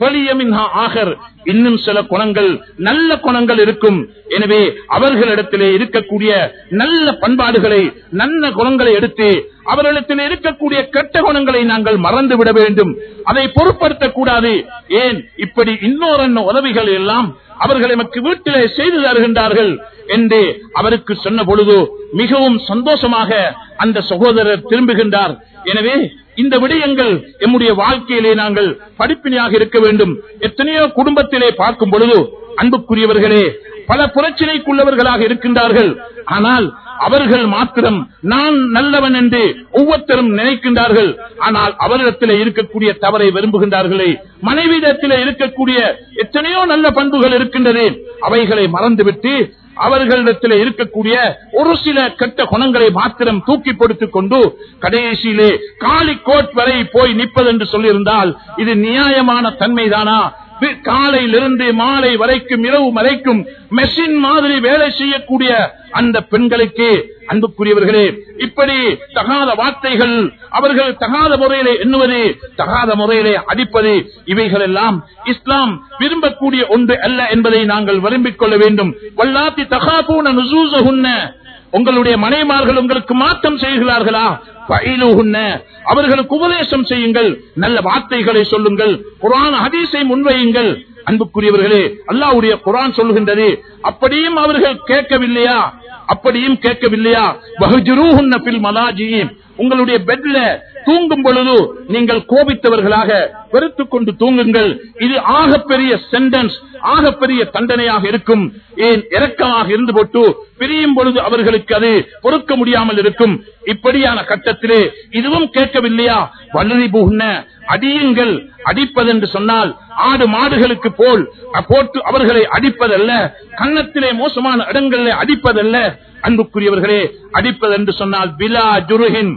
S2: ஆகர் இன்னும் சில குணங்கள் நல்ல குணங்கள் இருக்கும் எனவே அவர்களிடத்திலே இருக்கக்கூடிய நல்ல பண்பாடுகளை நல்ல குணங்களை எடுத்து அவர்களிடத்தில் இருக்கக்கூடிய கெட்ட குணங்களை நாங்கள் மறந்து விட வேண்டும் அதை பொருட்படுத்தக்கூடாது ஏன் இப்படி இன்னொரு உதவிகள் எல்லாம் அவர்கள் எமக்கு வீட்டிலே செய்து தருகின்றார்கள் என்று அவருக்கு சொன்ன பொழுது மிகவும் சந்தோஷமாக அந்த சகோதரர் திரும்புகின்றார் எனவே இந்த விடயங்கள் எம்முடைய வாழ்க்கையிலே நாங்கள் படிப்பினையாக இருக்க வேண்டும் எத்தனையோ குடும்பத்திலே பார்க்கும் பொழுது அன்புக்குரியவர்களே பல பிரச்சனைக்குள்ளவர்களாக இருக்கின்றார்கள் ஆனால் அவர்கள் மாத்திரம் நான் நல்லவன் என்று ஒவ்வொருத்தரும் நினைக்கின்றார்கள் ஆனால் அவரிடத்தில் இருக்கக்கூடிய தவறை விரும்புகின்றார்களே மனைவியிடத்தில் இருக்கக்கூடிய எத்தனையோ நல்ல பண்புகள் இருக்கின்றது அவைகளை மறந்துவிட்டு அவர்களிடத்தில் இருக்கக்கூடிய ஒரு சில கெட்ட குணங்களை மாத்திரம் தூக்கி கொடுத்துக் கொண்டு கடைசியிலே காலிக்கோட் வரை போய் நிற்பது என்று சொல்லியிருந்தால் இது நியாயமான தன்மைதானா வி- காலையிலிருந்து மாலை வரைக்கும் இரவு வரைக்கும் மெஷின் மாதிரி வேலை செய்யக்கூடிய அந்த பெண்களுக்கு அன்புக்குரியவர்களே இப்படி தகாத வார்த்தைகள் அவர்கள் தகாத முறையிலே எண்ணுவது தகாத முறையிலே அடிப்பது இவைகள் எல்லாம் இஸ்லாம் விரும்பக்கூடிய ஒன்று அல்ல என்பதை நாங்கள் விரும்பிக் கொள்ள வேண்டும் வல்லாத்தி தகாபூன நுசூசகுன்ன உங்களுடைய மனைமார்கள் உங்களுக்கு மாற்றம் செய்கிறார்களா பயிலுகுன்ன அவர்களுக்கு உபதேசம் செய்யுங்கள் நல்ல வார்த்தைகளை சொல்லுங்கள் குரான் ஹதீஸை முன்வையுங்கள் அன்புக்குரியவர்களே அல்லாஹ்வுடைய குரான் சொல்லுகின்றது அப்படியும் அவர்கள் கேட்கவில்லையா அப்படியும் கேட்கவில்லையா வஹுஜுரூஹுன்ன ஃபில் மலாஜியின் உங்களுடைய பெட்ல தூங்கும் பொழுது நீங்கள் கோபித்தவர்களாக வெறுத்துக் கொண்டு தூங்குங்கள் இது ஆகப்பெரிய சென்டென்ஸ் ஆகப்பெரிய தண்டனையாக இருக்கும் ஏன் இரக்கமாக இருந்து போட்டு பிரியும் பொழுது அவர்களுக்கு அது பொறுக்க முடியாமல் இருக்கும் இப்படியான கட்டத்திலே இதுவும் கேட்கவில்லையா வல்லரி புகுன அடியுங்கள் அடிப்பதென்று சொன்னால் ஆடு மாடுகளுக்கு போல் போட்டு அவர்களை அடிப்பதல்ல கன்னத்திலே மோசமான இடங்களிலே அடிப்பதல்ல அன்புக்குரியவர்களே அடிப்பதென்று சொன்னால் பிலா ஜுருகின்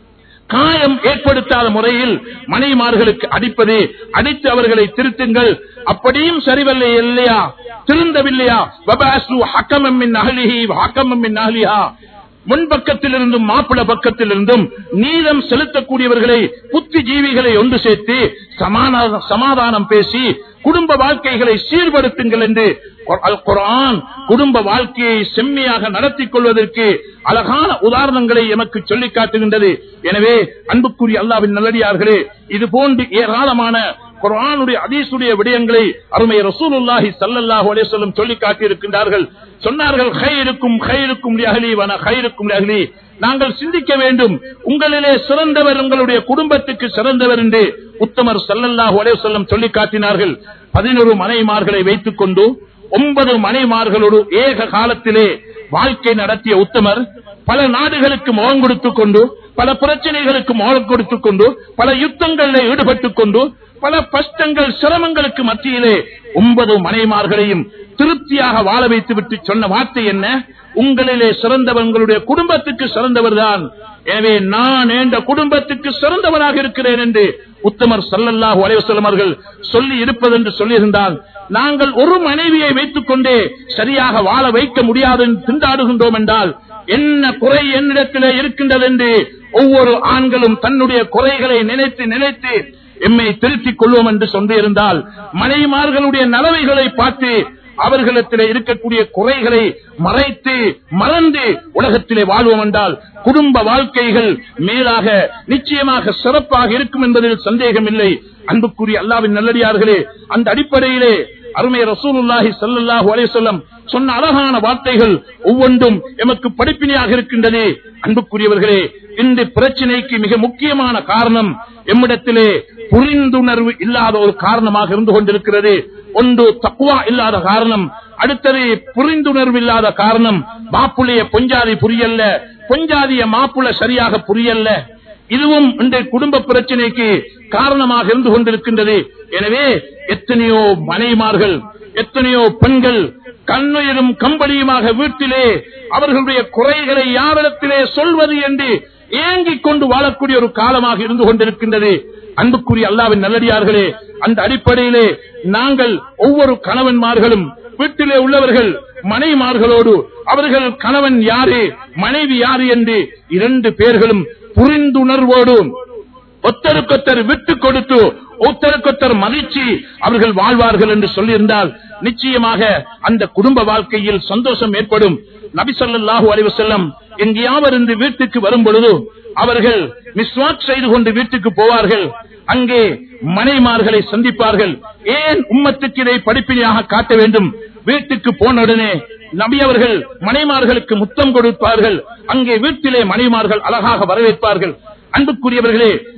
S2: காயம் ஏற்படுத்தாத முறையில் மனைமார்களுக்கு அடிப்பது அடித்து அவர்களை திருத்துங்கள் அப்படியும் சரிவல்லை இல்லையா திருந்தவில்லையா வபாசு ஹக்கமின் அகலிஹி ஹக்கமின் அகலிஹா முன்பக்கத்தில் இருந்தும் மாப்பிள பக்கத்தில் இருந்தும் நீதம் செலுத்தக்கூடியவர்களை புத்திஜீவிகளை ஒன்று சேர்த்து சமாதான- சமாதானம் பேசி குடும்ப வாழ்க்கைகளை சீர்படுத்துங்கள் என்று அல் குர்ஆன் குடும்ப வாழ்க்கையை செம்மையாக நடத்திக் கொள்வதற்கு அழகான உதாரணங்களை எமக்கு சொல்லி காட்டுகின்றது எனவே அன்புக்குரிய அல்லாவின் நல்லடியார்களே இது போன்று ஏராளமான குர்ஆனுடைய அதீசுடைய விடயங்களை அருமை ரசூலுல்லாஹி ஸல்லல்லாஹு அலைஹி வஸல்லம் சொல்லி காட்டியிருக்கின்றார்கள் சொன்னார்கள் கைருக்கும் கைருக்கும் அஹ்லி வன கைருக்கும் அஹ்லி நாங்கள் சிந்திக்க வேண்டும் உங்களிலே சிறந்தவர் உங்களுடைய குடும்பத்துக்கு சிறந்தவர் என்று உத்தமர் ஸல்லல்லாஹு அலைஹி வஸல்லம் சொல்லி காட்டினார்கள் பதினொரு மனைமார்களை வைத்துக் கொண்டு ஒன்பது மனைமார்களோடு ஏக காலத்திலே வாழ்க்கை நடத்திய உத்தமர் பல நாடுகளுக்கு முகம் கொடுத்துக் கொண்டு பல பிரச்சனைகளுக்கு முகம் கொடுத்துக் கொண்டு பல யுத்தங்களில் ஈடுபட்டுக் கொண்டு பல கஷ்டங்கள் சிரமங்களுக்கு மத்தியிலே ஒன்பது மனைமார்களையும் திருப்தியாக வாழ வைத்து விட்டு சொன்ன வார்த்தை என்ன உங்களிலே சிறந்தவர்களுடைய குடும்பத்துக்கு சிறந்தவர் தான் எனவே நான் என்ற குடும்பத்துக்கு சிறந்தவராக இருக்கிறேன் என்று உத்தமர் சல்லல்லாஹு அலைவசல்லம் அவர்கள் சொல்லி இருப்பது என்று சொல்லியிருந்தால் நாங்கள் ஒரு மனைவியை வைத்துக் கொண்டே சரியாக வாழ வைக்க முடியாது என்று திண்டாடுகின்றோம் என்றால் என்ன குறை என்னிடத்திலே இருக்கின்றது என்று ஒவ்வொரு ஆண்களும் தன்னுடைய குறைகளை நினைத்து நினைத்து எம்மை திருத்திக் கொள்வோம் என்று சொல்லியிருந்தால் மனைவிமார்களுடைய நலவைகளை பார்த்து அவர்களிடத்திலே இருக்கக்கூடிய குறைகளை மறைத்து மறந்து உலகத்திலே வாழ்வோம் என்றால் குடும்ப வாழ்க்கைகள் மேலாக நிச்சயமாக சிறப்பாக இருக்கும் என்பதில் சந்தேகம் இல்லை அன்புக்குரிய அல்லாவின் நல்லடியார்களே அந்த அடிப்படையிலே அருமை ரசூலுல்லாஹி ஸல்லல்லாஹு அலைஹி வஸல்லம் சொன்ன அழகான வார்த்தைகள் ஒவ்வொன்றும் எமக்கு படிப்பினையாக இருக்கின்றது அன்புக்குரியவர்களே இந்த பிரச்சனைக்கு மிக முக்கியமான காரணம் எம்மிடத்திலே புரிந்துணர்வு இல்லாத ஒரு காரணமாக இருந்து கொண்டிருக்கிறது ஒன்று தக்குவா இல்லாத காரணம் அடுத்தது புரிந்துணர்வு இல்லாத காரணம் மாப்புளைய பொஞ்சாதி புரியல்ல பொஞ்சாதிய மாப்புள சரியாக புரியல்ல இதுவும் இந்த குடும்ப பிரச்சனைக்கு காரணமாக இருந்து கொண்டிருக்கின்றது எனவே எத்தனையோ மனைமார்கள் எத்தனையோ பெண்கள் கண்ணுயிரும் கம்பளியுமாக வீட்டிலே அவர்களுடைய குறைகளை யாரிடத்திலே சொல்வது என்று ஏங்கிக் கொண்டு வாழக்கூடிய ஒரு காலமாக இருந்து கொண்டிருக்கின்றது அன்புக்குரிய அல்லாவின் நல்லடியார்களே அந்த அடிப்படையிலே நாங்கள் ஒவ்வொரு கணவன்மார்களும் வீட்டிலே உள்ளவர்கள் மனைவிமார்களோடு அவர்கள் கணவன் யாரு மனைவி யாரு என்று இரண்டு பேர்களும் புரிந்துணர்வோடு ஒத்தருக்கொத்தர் விட்டு கொடுத்து ஒத்தருக்கொத்தர் மகிழ்ச்சி அவர்கள் வாழ்வார்கள் என்று சொல்லியிருந்தால் நிச்சயமாக அந்த குடும்ப வாழ்க்கையில் சந்தோஷம் ஏற்படும் நபி ஸல்லல்லாஹு அலைஹி வஸல்லம் எங்கேயாவது இருந்து வீட்டுக்கு வரும் பொழுது அவர்கள் மிஸ்வாக் செய்து கொண்டு வீட்டுக்கு போவார்கள் அங்கே மனைமார்களை சந்திப்பார்கள் ஏன் உம்மத்துக்கு இதை படிப்பினையாக காட்ட வேண்டும் வீட்டுக்கு போன உடனே நபி அவர்கள் மனைமார்களுக்கு முத்தம் கொடுப்பார்கள் அங்கே வீட்டிலே மனைமார்கள் அழகாக வரவேற்பார்கள் அன்புக்குரியவர்களே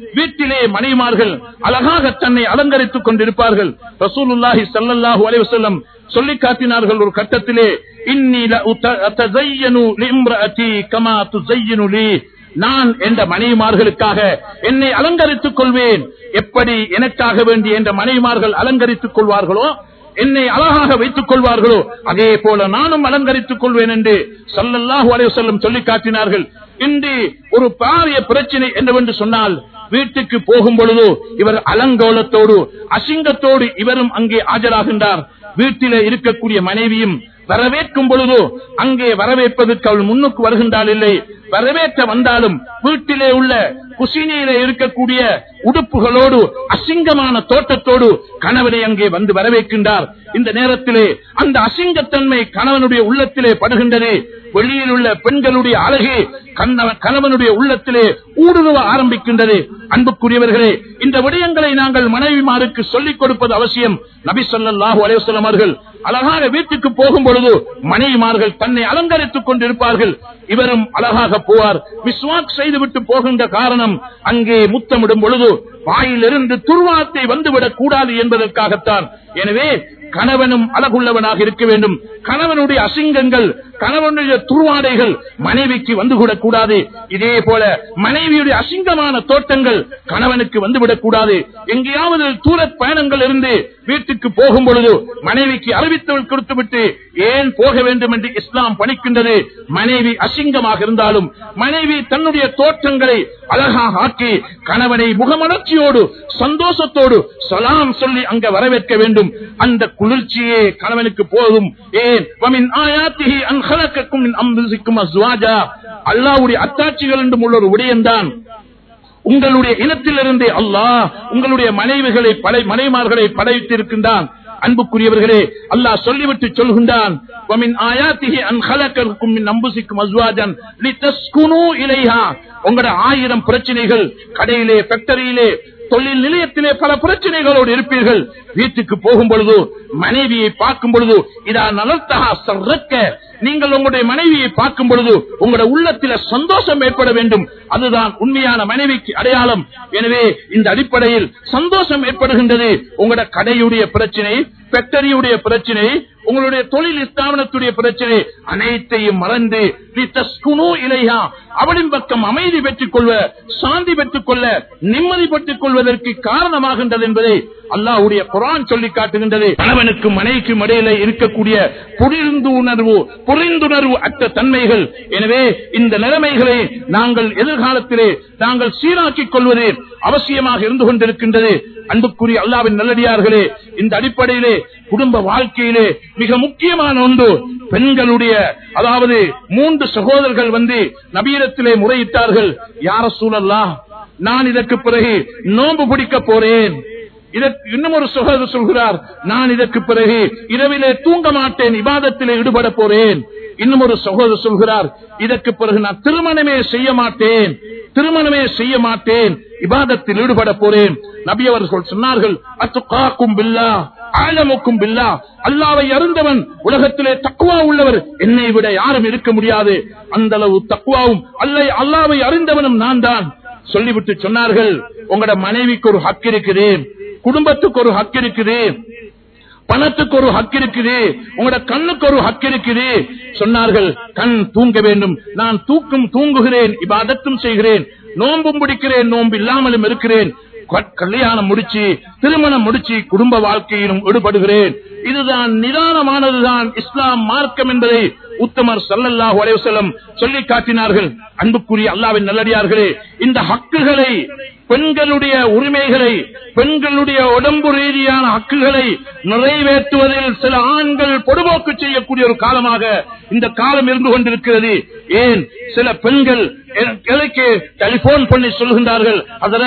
S3: வீட்டிலே மனைமார்கள் அழகாக தன்னை அலங்கரித்துக் கொண்டிருப்பார்கள் ரசூலுல்லாஹி ஸல்லல்லாஹு அலைஹி வஸல்லம் சொல்லி காட்டினார்கள் ஒரு கட்டத்திலே இன்னி லஅதஸையனு லிம்ரஅதி கமா துஸையனு லி நான் என்ற மனைவிமார்களுக்காக என்னை அலங்கரித்துக் கொள்வேன் எப்படி எனக்காக வேண்டி என்ற மனைவிமார்கள் அலங்கரித்துக் கொள்வார்களோ என்னை அழகாக வைத்துக் கொள்வார்களோ அதே போல நானும் அலங்கரித்துக் கொள்வேன் என்று சல்லல்லாஹு அலைஹி வஸல்லம் சொல்லி காட்டினார்கள் இன்று ஒரு பாரிய பிரச்சனை என்னவென்று சொன்னால் வீட்டுக்கு போகும் பொழுது இவர் அலங்கோலத்தோடு அசிங்கத்தோடு இவரும் அங்கே ஆஜராகின்றார் வீட்டிலே இருக்கக்கூடிய மனைவியும் வரவேற்கும் பொழுதோ அங்கே வரவேற்பதற்கு அவள் முன்னுக்கு வருகின்றாள் இல்லை வரவேற்ற வந்தாலும் வீட்டிலே உள்ள குசினியிலே இருக்கக்கூடிய உடுப்புகளோடு அசிங்கமான தோட்டத்தோடு கணவனை அங்கே வந்து வரவேற்கின்றார் இந்த நேரத்திலே அந்த அசிங்கத்தன்மை கணவனுடைய உள்ளத்திலே படுகின்றது வெளியில் உள்ள பெண்களுடைய அழகு கணவன் கணவனுடைய உள்ளத்திலே ஊடுருவ ஆரம்பிக்கின்றது அன்புக்குரியவர்களே இந்த விடயங்களை நாங்கள் மனைவிமாருக்கு சொல்லிக் கொடுப்பது அவசியம் நபி சொல்லாஹு அலைவசலம் அவர்கள் அழகாக வீட்டுக்கு போகும் பொழுது மனைவிமார்கள் தன்னை அலங்கரித்துக் கொண்டிருப்பார்கள் இவரும் அழகாக போவார் விஸ்வாக் செய்துவிட்டு போகின்ற காரணம் அங்கே முத்தமிடும் பொழுது வாயிலிருந்து துர்வாத்தை வந்துவிடக் கூடாது என்பதற்காகத்தான் எனவே கணவனும் அழகுள்ளவனாக இருக்க வேண்டும் கணவனுடைய அசிங்கங்கள் கணவனுடைய துருவாடைகள் மனைவிக்கு வந்துவிடக் கூடாது இதே போல மனைவியுடைய அசிங்கமான தோட்டங்கள் கணவனுக்கு வந்துவிடக் கூடாது எங்கேயாவது தூர பயணங்கள் இருந்து வீட்டுக்கு போகும் பொழுது மனைவிக்கு அறிவித்து கொடுத்துவிட்டு ஏன் போக வேண்டும் என்று இஸ்லாம் பணிக்கின்றது மனைவி அசிங்கமாக இருந்தாலும் மனைவி தன்னுடைய தோற்றங்களை அழகாக ஆக்கி கணவனை முகமலர்ச்சியோடு சந்தோஷத்தோடு சலாம் சொல்லி அங்க வரவேற்க வேண்டும் அந்த குளிர்ச்சியே கணவனுக்கு போதும் ஏன் வமின் ஆயாத்திஹி அன் خلقكم من أنفسكم أزواجا அல்லாஹ்வுடைய அத்தாட்சிகள் என்றும் உள்ள ஒரு விடயம்தான் உங்களுடைய இனத்திலிருந்தே அல்லாஹ் உங்களுடைய மனைவிகளை படை மனைமார்களை படைத்திருக்கின்றான் அன்புக்குரியவர்களே அல்லாஹ் சொல்லிவிட்டு சொல்கின்றான் وَمِنْ آيَاتِهِ أَنْ خَلَقَكُم مِّنْ أَنفُسِكُمْ أَزْوَاجًا لِتَسْكُنُوا إِلَيْهَا உங்களோட ஆயிரம் பிரச்சனைகள் கடையிலே ஃபேக்டரியிலே தொழில் நிலையத்திலே பல பிரச்சனைகளோடு இருப்பீர்கள் வீட்டுக்கு போகும் பொழுது மனைவியை பார்க்கும் பொழுது இதா நலத்தகா சர்க்க நீங்கள் உங்களுடைய மனைவியை பார்க்கும் பொழுது உங்களுடைய உள்ளத்தில சந்தோஷம் ஏற்பட வேண்டும் அதுதான் உண்மையான மனைவிக்கு அடையாளம் எனவே இந்த அடிப்படையில் சந்தோஷம் ஏற்படுகின்றது உங்களோட கடையுடைய பிரச்சனை ஃபேக்டரியுடைய பிரச்சனை உங்களுடைய தொழில் ஸ்தாபனத்துடைய பிரச்சனை அனைத்தையும் மறந்து நீ தஸ்குனு இலையா அவளின் பக்கம் அமைதி பெற்றுக் கொள்வ சாந்தி பெற்றுக் கொள்ள நிம்மதி பெற்றுக் கொள்வதற்கு காரணமாகின்றது என்பதை அல்லாஹ்வுடைய குரான் சொல்லி காட்டுகின்றது கணவனுக்கும் மனைவிக்கும் இடையில இருக்கக்கூடிய புரிந்து உணர்வு புரிந்துணர்வு அற்ற தன்மைகள் எனவே இந்த நிலைமைகளை நாங்கள் எதிர்காலத்திலே நாங்கள் சீராக்கிக் கொள்வது அவசியமாக இருந்து கொண்டிருக்கின்றது அன்புக்குரிய அல்லாவின் நல்லடியார்களே இந்த அடிப்படையிலே குடும்ப வாழ்க்கையிலே மிக முக்கியமான ஒன்று பெண்களுடைய அதாவது மூன்று சகோதரர்கள் வந்து நபீரத்திலே முறையிட்டார்கள் யார சூழல்லா நான் இதற்கு பிறகு நோன்பு பிடிக்க போறேன் இதற்கு இன்னும் ஒரு சகோதரர் சொல்கிறார் நான் இதற்கு பிறகு இரவிலே தூங்க மாட்டேன் இபாதத்திலே ஈடுபட போறேன் இன்னும் ஒரு சகோதரர் சொல்கிறார் இதற்கு பிறகு நான் திருமணமே செய்ய மாட்டேன் திருமணமே செய்ய மாட்டேன் இபாதத்தில் ஈடுபட போறேன் நபி அவர்கள் சொன்னார்கள் அத்துக்காக்கும் பில்லா ஆழமுக்கும் பில்லா அல்லாவை அறிந்தவன் உலகத்திலே தக்குவா உள்ளவர் என்னை விட யாரும் இருக்க முடியாது அந்த அளவு தக்குவாவும் அல்ல அல்லாவை அறிந்தவனும் நான் தான் சொல்லிவிட்டு சொன்னார்கள் உங்களோட மனைவிக்கு ஒரு ஹக் இருக்குது குடும்பத்துக்கு ஒரு ஹக் இருக்குது பணத்துக்கு ஒரு ஹக் இருக்குது உங்களோட கண்ணுக்கு ஒரு ஹக் இருக்குது சொன்னார்கள் கண் தூங்க வேண்டும் நான் தூக்கம் தூங்குகிறேன் இபாதத்தும் செய்கிறேன் நோன்பும் பிடிக்கிறேன் நோன்பு இல்லாமலும் இருக்கிறேன் க- கல்யாணம் முடிச்சு திருமணம் முடிச்சு குடும்ப வாழ்க்கையிலும் ஈடுபடுகிறேன் இதுதான் நிதானமானதுதான் இஸ்லாம் மார்க்கம் என்பதை உத்தமர் சல்லல்லாஹு அலைஹி வஸல்லம் சொல்லி காட்டினார்கள் அன்புக்குரிய அல்லாவின் நல்லடியார்களே இந்த ஹக்குகளை பெண்களுடைய உரிமைகளை பெண்களுடைய உடம்பு ரீதியான ஹக்குகளை நிறைவேற்றுவதில் சில ஆண்கள் பொடுபோக்கு செய்யக்கூடிய ஒரு காலமாக இந்த காலம் இருந்து கொண்டிருக்கிறது ஏன் சில பெண்கள் எனக்கு டெலிபோன் பண்ணி சொல்கின்றார்கள் அதனால்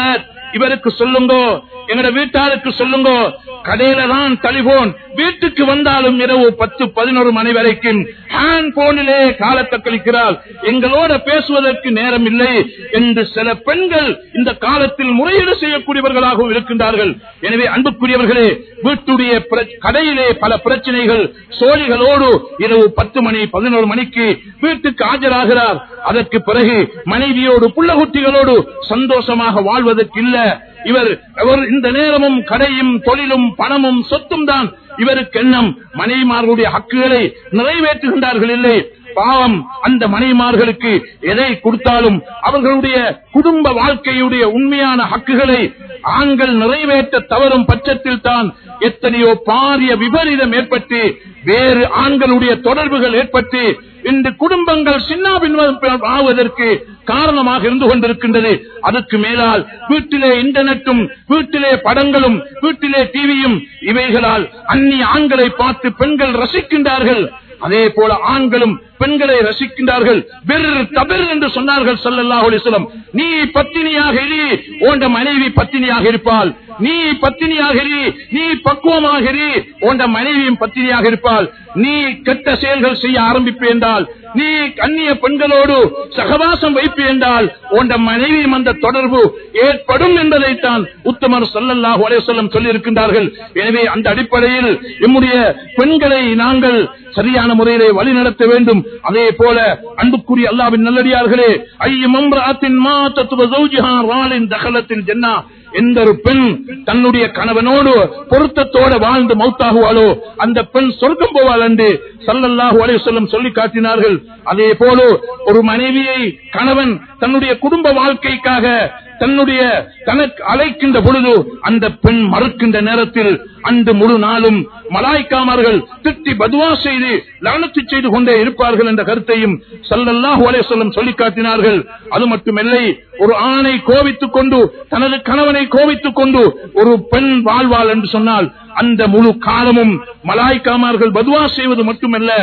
S3: இவருக்கு சொல்லுங்க எங்கட வீட்டாருக்கு சொல்லுங்க கடையில தான் டெலிபோன் வீட்டுக்கு வந்தாலும் இரவு பத்து பதினோரு மணி வரைக்கும் ஹேண்ட் போனிலே காலத்தை கழிக்கிறாள் எங்களோட பேசுவதற்கு நேரம் இல்லை என்று சில பெண்கள் இந்த காலத்தில் முறையீடு செய்யக்கூடியவர்களாகவும் இருக்கின்றார்கள் எனவே அன்புக்குரியவர்களே வீட்டுடைய பிர- கடையிலே பல பிரச்சனைகள் சோழிகளோடு இரவு பத்து மணி பதினோரு மணிக்கு வீட்டுக்கு ஆஜராகிறார் அதற்கு பிறகு மனைவியோடு புள்ளகுட்டிகளோடு சந்தோஷமாக வாழ்வதற்கு இல்ல இவர் அவர் இந்த நேரமும் கடையும் தொழிலும் பணமும் சொத்தும் தான் இவருக்கு எண்ணம் மனைவிமார்களுடைய ஹக்குகளை நிறைவேற்றுகின்றார்கள் இல்லை பாவம் அந்த மனைவிமார்களுக்கு எதை கொடுத்தாலும் அவர்களுடைய குடும்ப வாழ்க்கையுடைய உண்மையான ஹக்குகளை ஆண்கள் நிறைவேற்ற தவறும் பட்சத்தில் தான் எத்தனையோ பாரிய விபரீதம் ஏற்பட்டு வேறு ஆண்களுடைய தொடர்புகள் ஏற்பட்டு இன்று குடும்பங்கள் சின்னாபின் ஆவதற்கு காரணமாக இருந்து கொண்டிருக்கின்றது அதுக்கு மேலால் வீட்டிலே இன்டர்நெட்டும் வீட்டிலே படங்களும் வீட்டிலே டிவியும் இவைகளால் அந்நிய ஆண்களை பார்த்து பெண்கள் ரசிக்கின்றார்கள் அதே போல ஆண்களும் பெண்களை ரசிக்கின்றார்கள் பெர் தபெர் என்று சொன்னார்கள் ஸல்லல்லாஹு அலைஹி வஸல்லம் நீ பத்தினியாக இரு உண்ட மனைவி பத்தினியாக இருப்பாள் நீ பத்தினியாக இரு நீ பக்குவமாக இரு உண்ட மனைவியும் பத்தினியாக இருப்பாள் நீ கெட்ட செயல்கள் செய்ய ஆரம்பிப்பு என்றால் நீ அந்நிய பெண்களோடு சகவாசம் வைப்பு என்றால் உண்ட மனைவியும் அந்த தொடர்பு ஏற்படும் என்பதைத்தான் உத்தமர் ஸல்லல்லாஹு அலைஹி வஸல்லம் சொல்லி இருக்கின்றார்கள் எனவே அந்த அடிப்படையில் நம்முடைய பெண்களை நாங்கள் சரியான முறையிலே வழி நடத்த வேண்டும் அதே போல அன்புக்குரிய அல்லாவின் நல்லடியார்களே ஐயம் அம்ராத்தின் மா தத்துவ ஜௌஜிஹா ராலின் தகலத்தில் ஜன்னா எந்த ஒரு பெண் தன்னுடைய கணவனோடு பொருத்தத்தோட வாழ்ந்து மௌத்தாகுவாளோ அந்த பெண் சொர்க்கம் போவாள் என்று சல்லல்லாஹு அலைஹி வஸல்லம் சொல்லி காட்டினார்கள் அதே போல ஒரு மனைவியை கணவன் தன்னுடைய குடும்ப வாழ்க்கைக்காக தன்னுடைய தனக்கு அழைக்கின்ற பொழுது அந்த பெண் மறுக்கின்ற நேரத்தில் அந்த முழு நாளும் மலாய்க்காமர்கள் திட்டி பதுவா செய்து லவனத்து செய்து கொண்டே இருப்பார்கள் என்ற கருத்தையும் சல்லல்லாஹு அலைஹி வஸல்லம் சொல்லி காட்டினார்கள் அது மட்டுமில்லை ஒரு ஆணை கோவித்துக் கொண்டு தனது கணவனை கோவித்துக் கொண்டு ஒரு பெண் வாழ்வாள் என்று சொன்னால் அந்த முழு காலமும் மலாய்க்காமார்கள் பதுவா செய்வது மட்டுமல்ல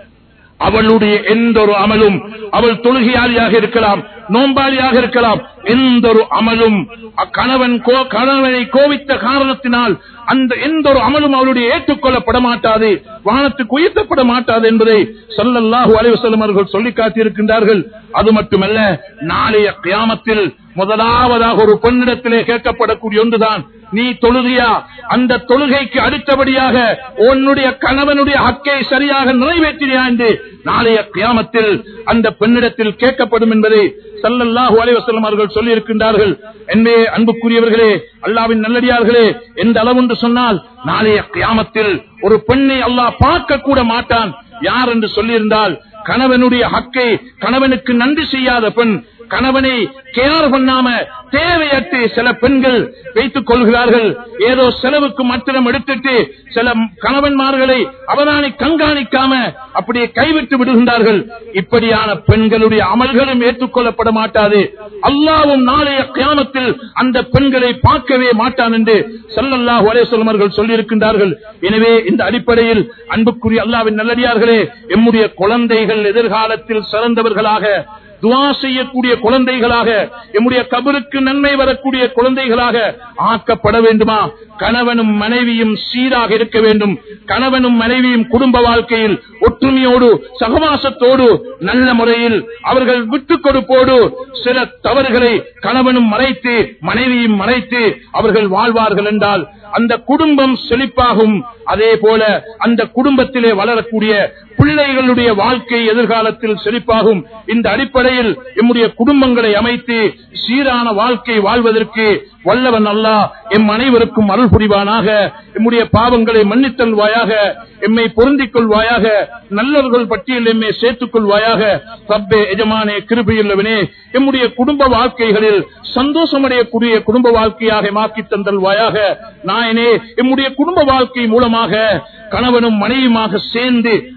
S3: அவளுடைய எந்த ஒரு அமலும் அவள் தொழுகையாளியாக இருக்கலாம் நோம்பாளியாக இருக்கலாம் எந்த ஒரு அமலும் கணவன் கோ- கணவனை கோவித்த காரணத்தினால் அந்த எந்த ஒரு அமலும் அவளுடைய ஏற்றுக்கொள்ளப்பட மாட்டாது வானத்துக்கு உயர்த்தப்பட மாட்டாது என்பதை ஸல்லல்லாஹு அலைஹி வஸல்லம் அவர்கள் சொல்லி காட்டியிருக்கின்றார்கள் அது மட்டுமல்ல நாளைய கியாமத்தில் முதலாவதாக ஒரு பெண்ணிடத்திலே கேட்கப்படக்கூடிய ஒன்றுதான் நீ தொழுகையா அந்த தொழுகைக்கு அடுத்தபடியாக உன்னுடைய கணவனுடைய ஹக்கை சரியாக நிறைவேற்றியா என்று நாளைய கியாமத்தில் அந்த பெண்ணிடத்தில் கேட்கப்படும் என்பதை சல்லல்லாஹு அலைஹி வஸல்லம் அவர்கள் சொல்லி இருக்கின்றார்கள் எனவே அன்புக்குரியவர்களே அல்லாவின் நல்லடியார்களே எந்த அளவு என்று சொன்னால் நாளைய கியாமத்தில் ஒரு பெண்ணை அல்லாஹ் பார்க்க கூட மாட்டான் யார் என்று சொல்லியிருந்தால் கணவனுடைய ஹக்கை கணவனுக்கு நன்றி செய்யாத பெண் கணவனை கேர் பண்ணாம தேவையற்று சில பெண்கள் வைத்துக் கொள்கிறார்கள் ஏதோ செலவுக்கு மாத்திரம் எடுத்துட்டு சில கணவன்மார்களை அவதானி கண்காணிக்காம அப்படியே கைவிட்டு விடுகின்றார்கள் இப்படியான பெண்களுடைய அமல்களும் ஏற்றுக்கொள்ளப்பட மாட்டாது அல்லாவும் நாளைய கியாமத்தில் அந்த பெண்களை பார்க்கவே மாட்டான் என்று ஸல்லல்லாஹு அலைஹி வஸல்லம் அவர்கள் சொல்லியிருக்கின்றார்கள் எனவே இந்த அடிப்படையில் அன்புக்குரிய அல்லாவின் நல்லடியார்களே எம்முடைய குழந்தைகள் எதிர்காலத்தில் சிறந்தவர்களாக துவா செய்யக்கூடிய குழந்தைகளாக எம்முடைய கபருக்கு நன்மை வரக்கூடிய குழந்தைகளாக ஆக்கப்பட வேண்டுமா கணவனும் மனைவியும் சீராக இருக்க வேண்டும் கணவனும் மனைவியும் குடும்ப வாழ்க்கையில் ஒற்றுமையோடு சகவாசத்தோடு நல்ல முறையில் அவர்கள் விட்டுக் கொடுப்போடு சில தவறுகளை கணவனும் மறைத்து மனைவியும் மறைத்து அவர்கள் வாழ்வார்கள் என்றால் அந்த குடும்பம் செழிப்பாகும் அதே போல அந்த குடும்பத்திலே வளரக்கூடிய பிள்ளைகளுடைய வாழ்க்கை எதிர்காலத்தில் செழிப்பாகும் இந்த அடிப்படையில் எம்முடைய குடும்பங்களை அமைத்து சீரான வாழ்க்கை வாழ்வதற்கு வல்லவன் அல்லாஹ் எம் அனைவருக்கும் அருள் புரிவானாக எம்முடைய பாவங்களை மன்னித்தல்வாயாக எம்மை பொருந்திக் கொள்வாயாக நல்லவர்கள் பட்டியல் எம்மை சேர்த்துக் கொள்வாயாக ரப்பே எஜமானே கிருபையுள்ளவனே எம்முடைய குடும்ப வாழ்க்கைகளில் சந்தோஷமடையக்கூடிய குடும்ப வாழ்க்கையாக மாக்கி தந்தல்வாயாக நாயனே எம்முடைய குடும்ப வாழ்க்கை மூலமாக கணவனும் மனைவியுமாக சேர்ந்து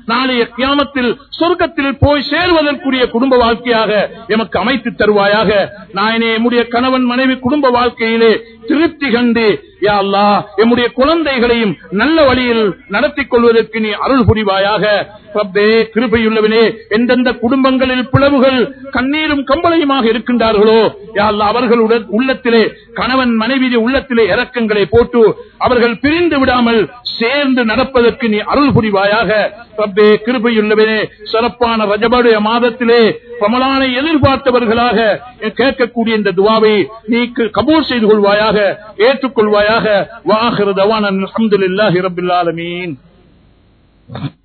S3: நாளைய கியாமத்தில் சொர்க்கத்தில் போய் சேர்வதற்குரிய குடும்ப வாழ்க்கையாக எமக்கு அமைத்து தருவாயாக நாயனே எம்முடைய கணவன் மனைவி குடும்ப வாழ்க்கையிலே திருப்தி கண்டு யா அல்லாஹ் எம்முடைய குழந்தைகளையும் நல்ல வழியில் நடத்திக் கொள்வதற்கு நீ அருள் புரிவாயாக ரப்பே கிருபையுள்ளவனே எந்தெந்த குடும்பங்களில் பிளவுகள் கண்ணீரும் கம்பளையுமாக இருக்கின்றார்களோ யா அல்லாஹ் அவர்களுடன் உள்ளத்திலே கணவன் மனைவி உள்ளத்திலே இறக்கங்களை போட்டு அவர்கள் பிரிந்து விடாமல் சேர்ந்து நடப்பதற்கு நீ அருள் புரிவாயாக ரப்பே கிருபையுள்ளவனே சிறப்பான ரஜபடைய மாதத்திலே கமலானை எதிர்பார்த்தவர்களாக கேட்கக்கூடிய இந்த துவாவை நீ கபூர் செய்து கொள்வாயாக ஏற்றுக்கொள்வாயாக வாஹிரு தவான் அல்ஹம்துலில்லாஹி ரப்பில் ஆலமீன்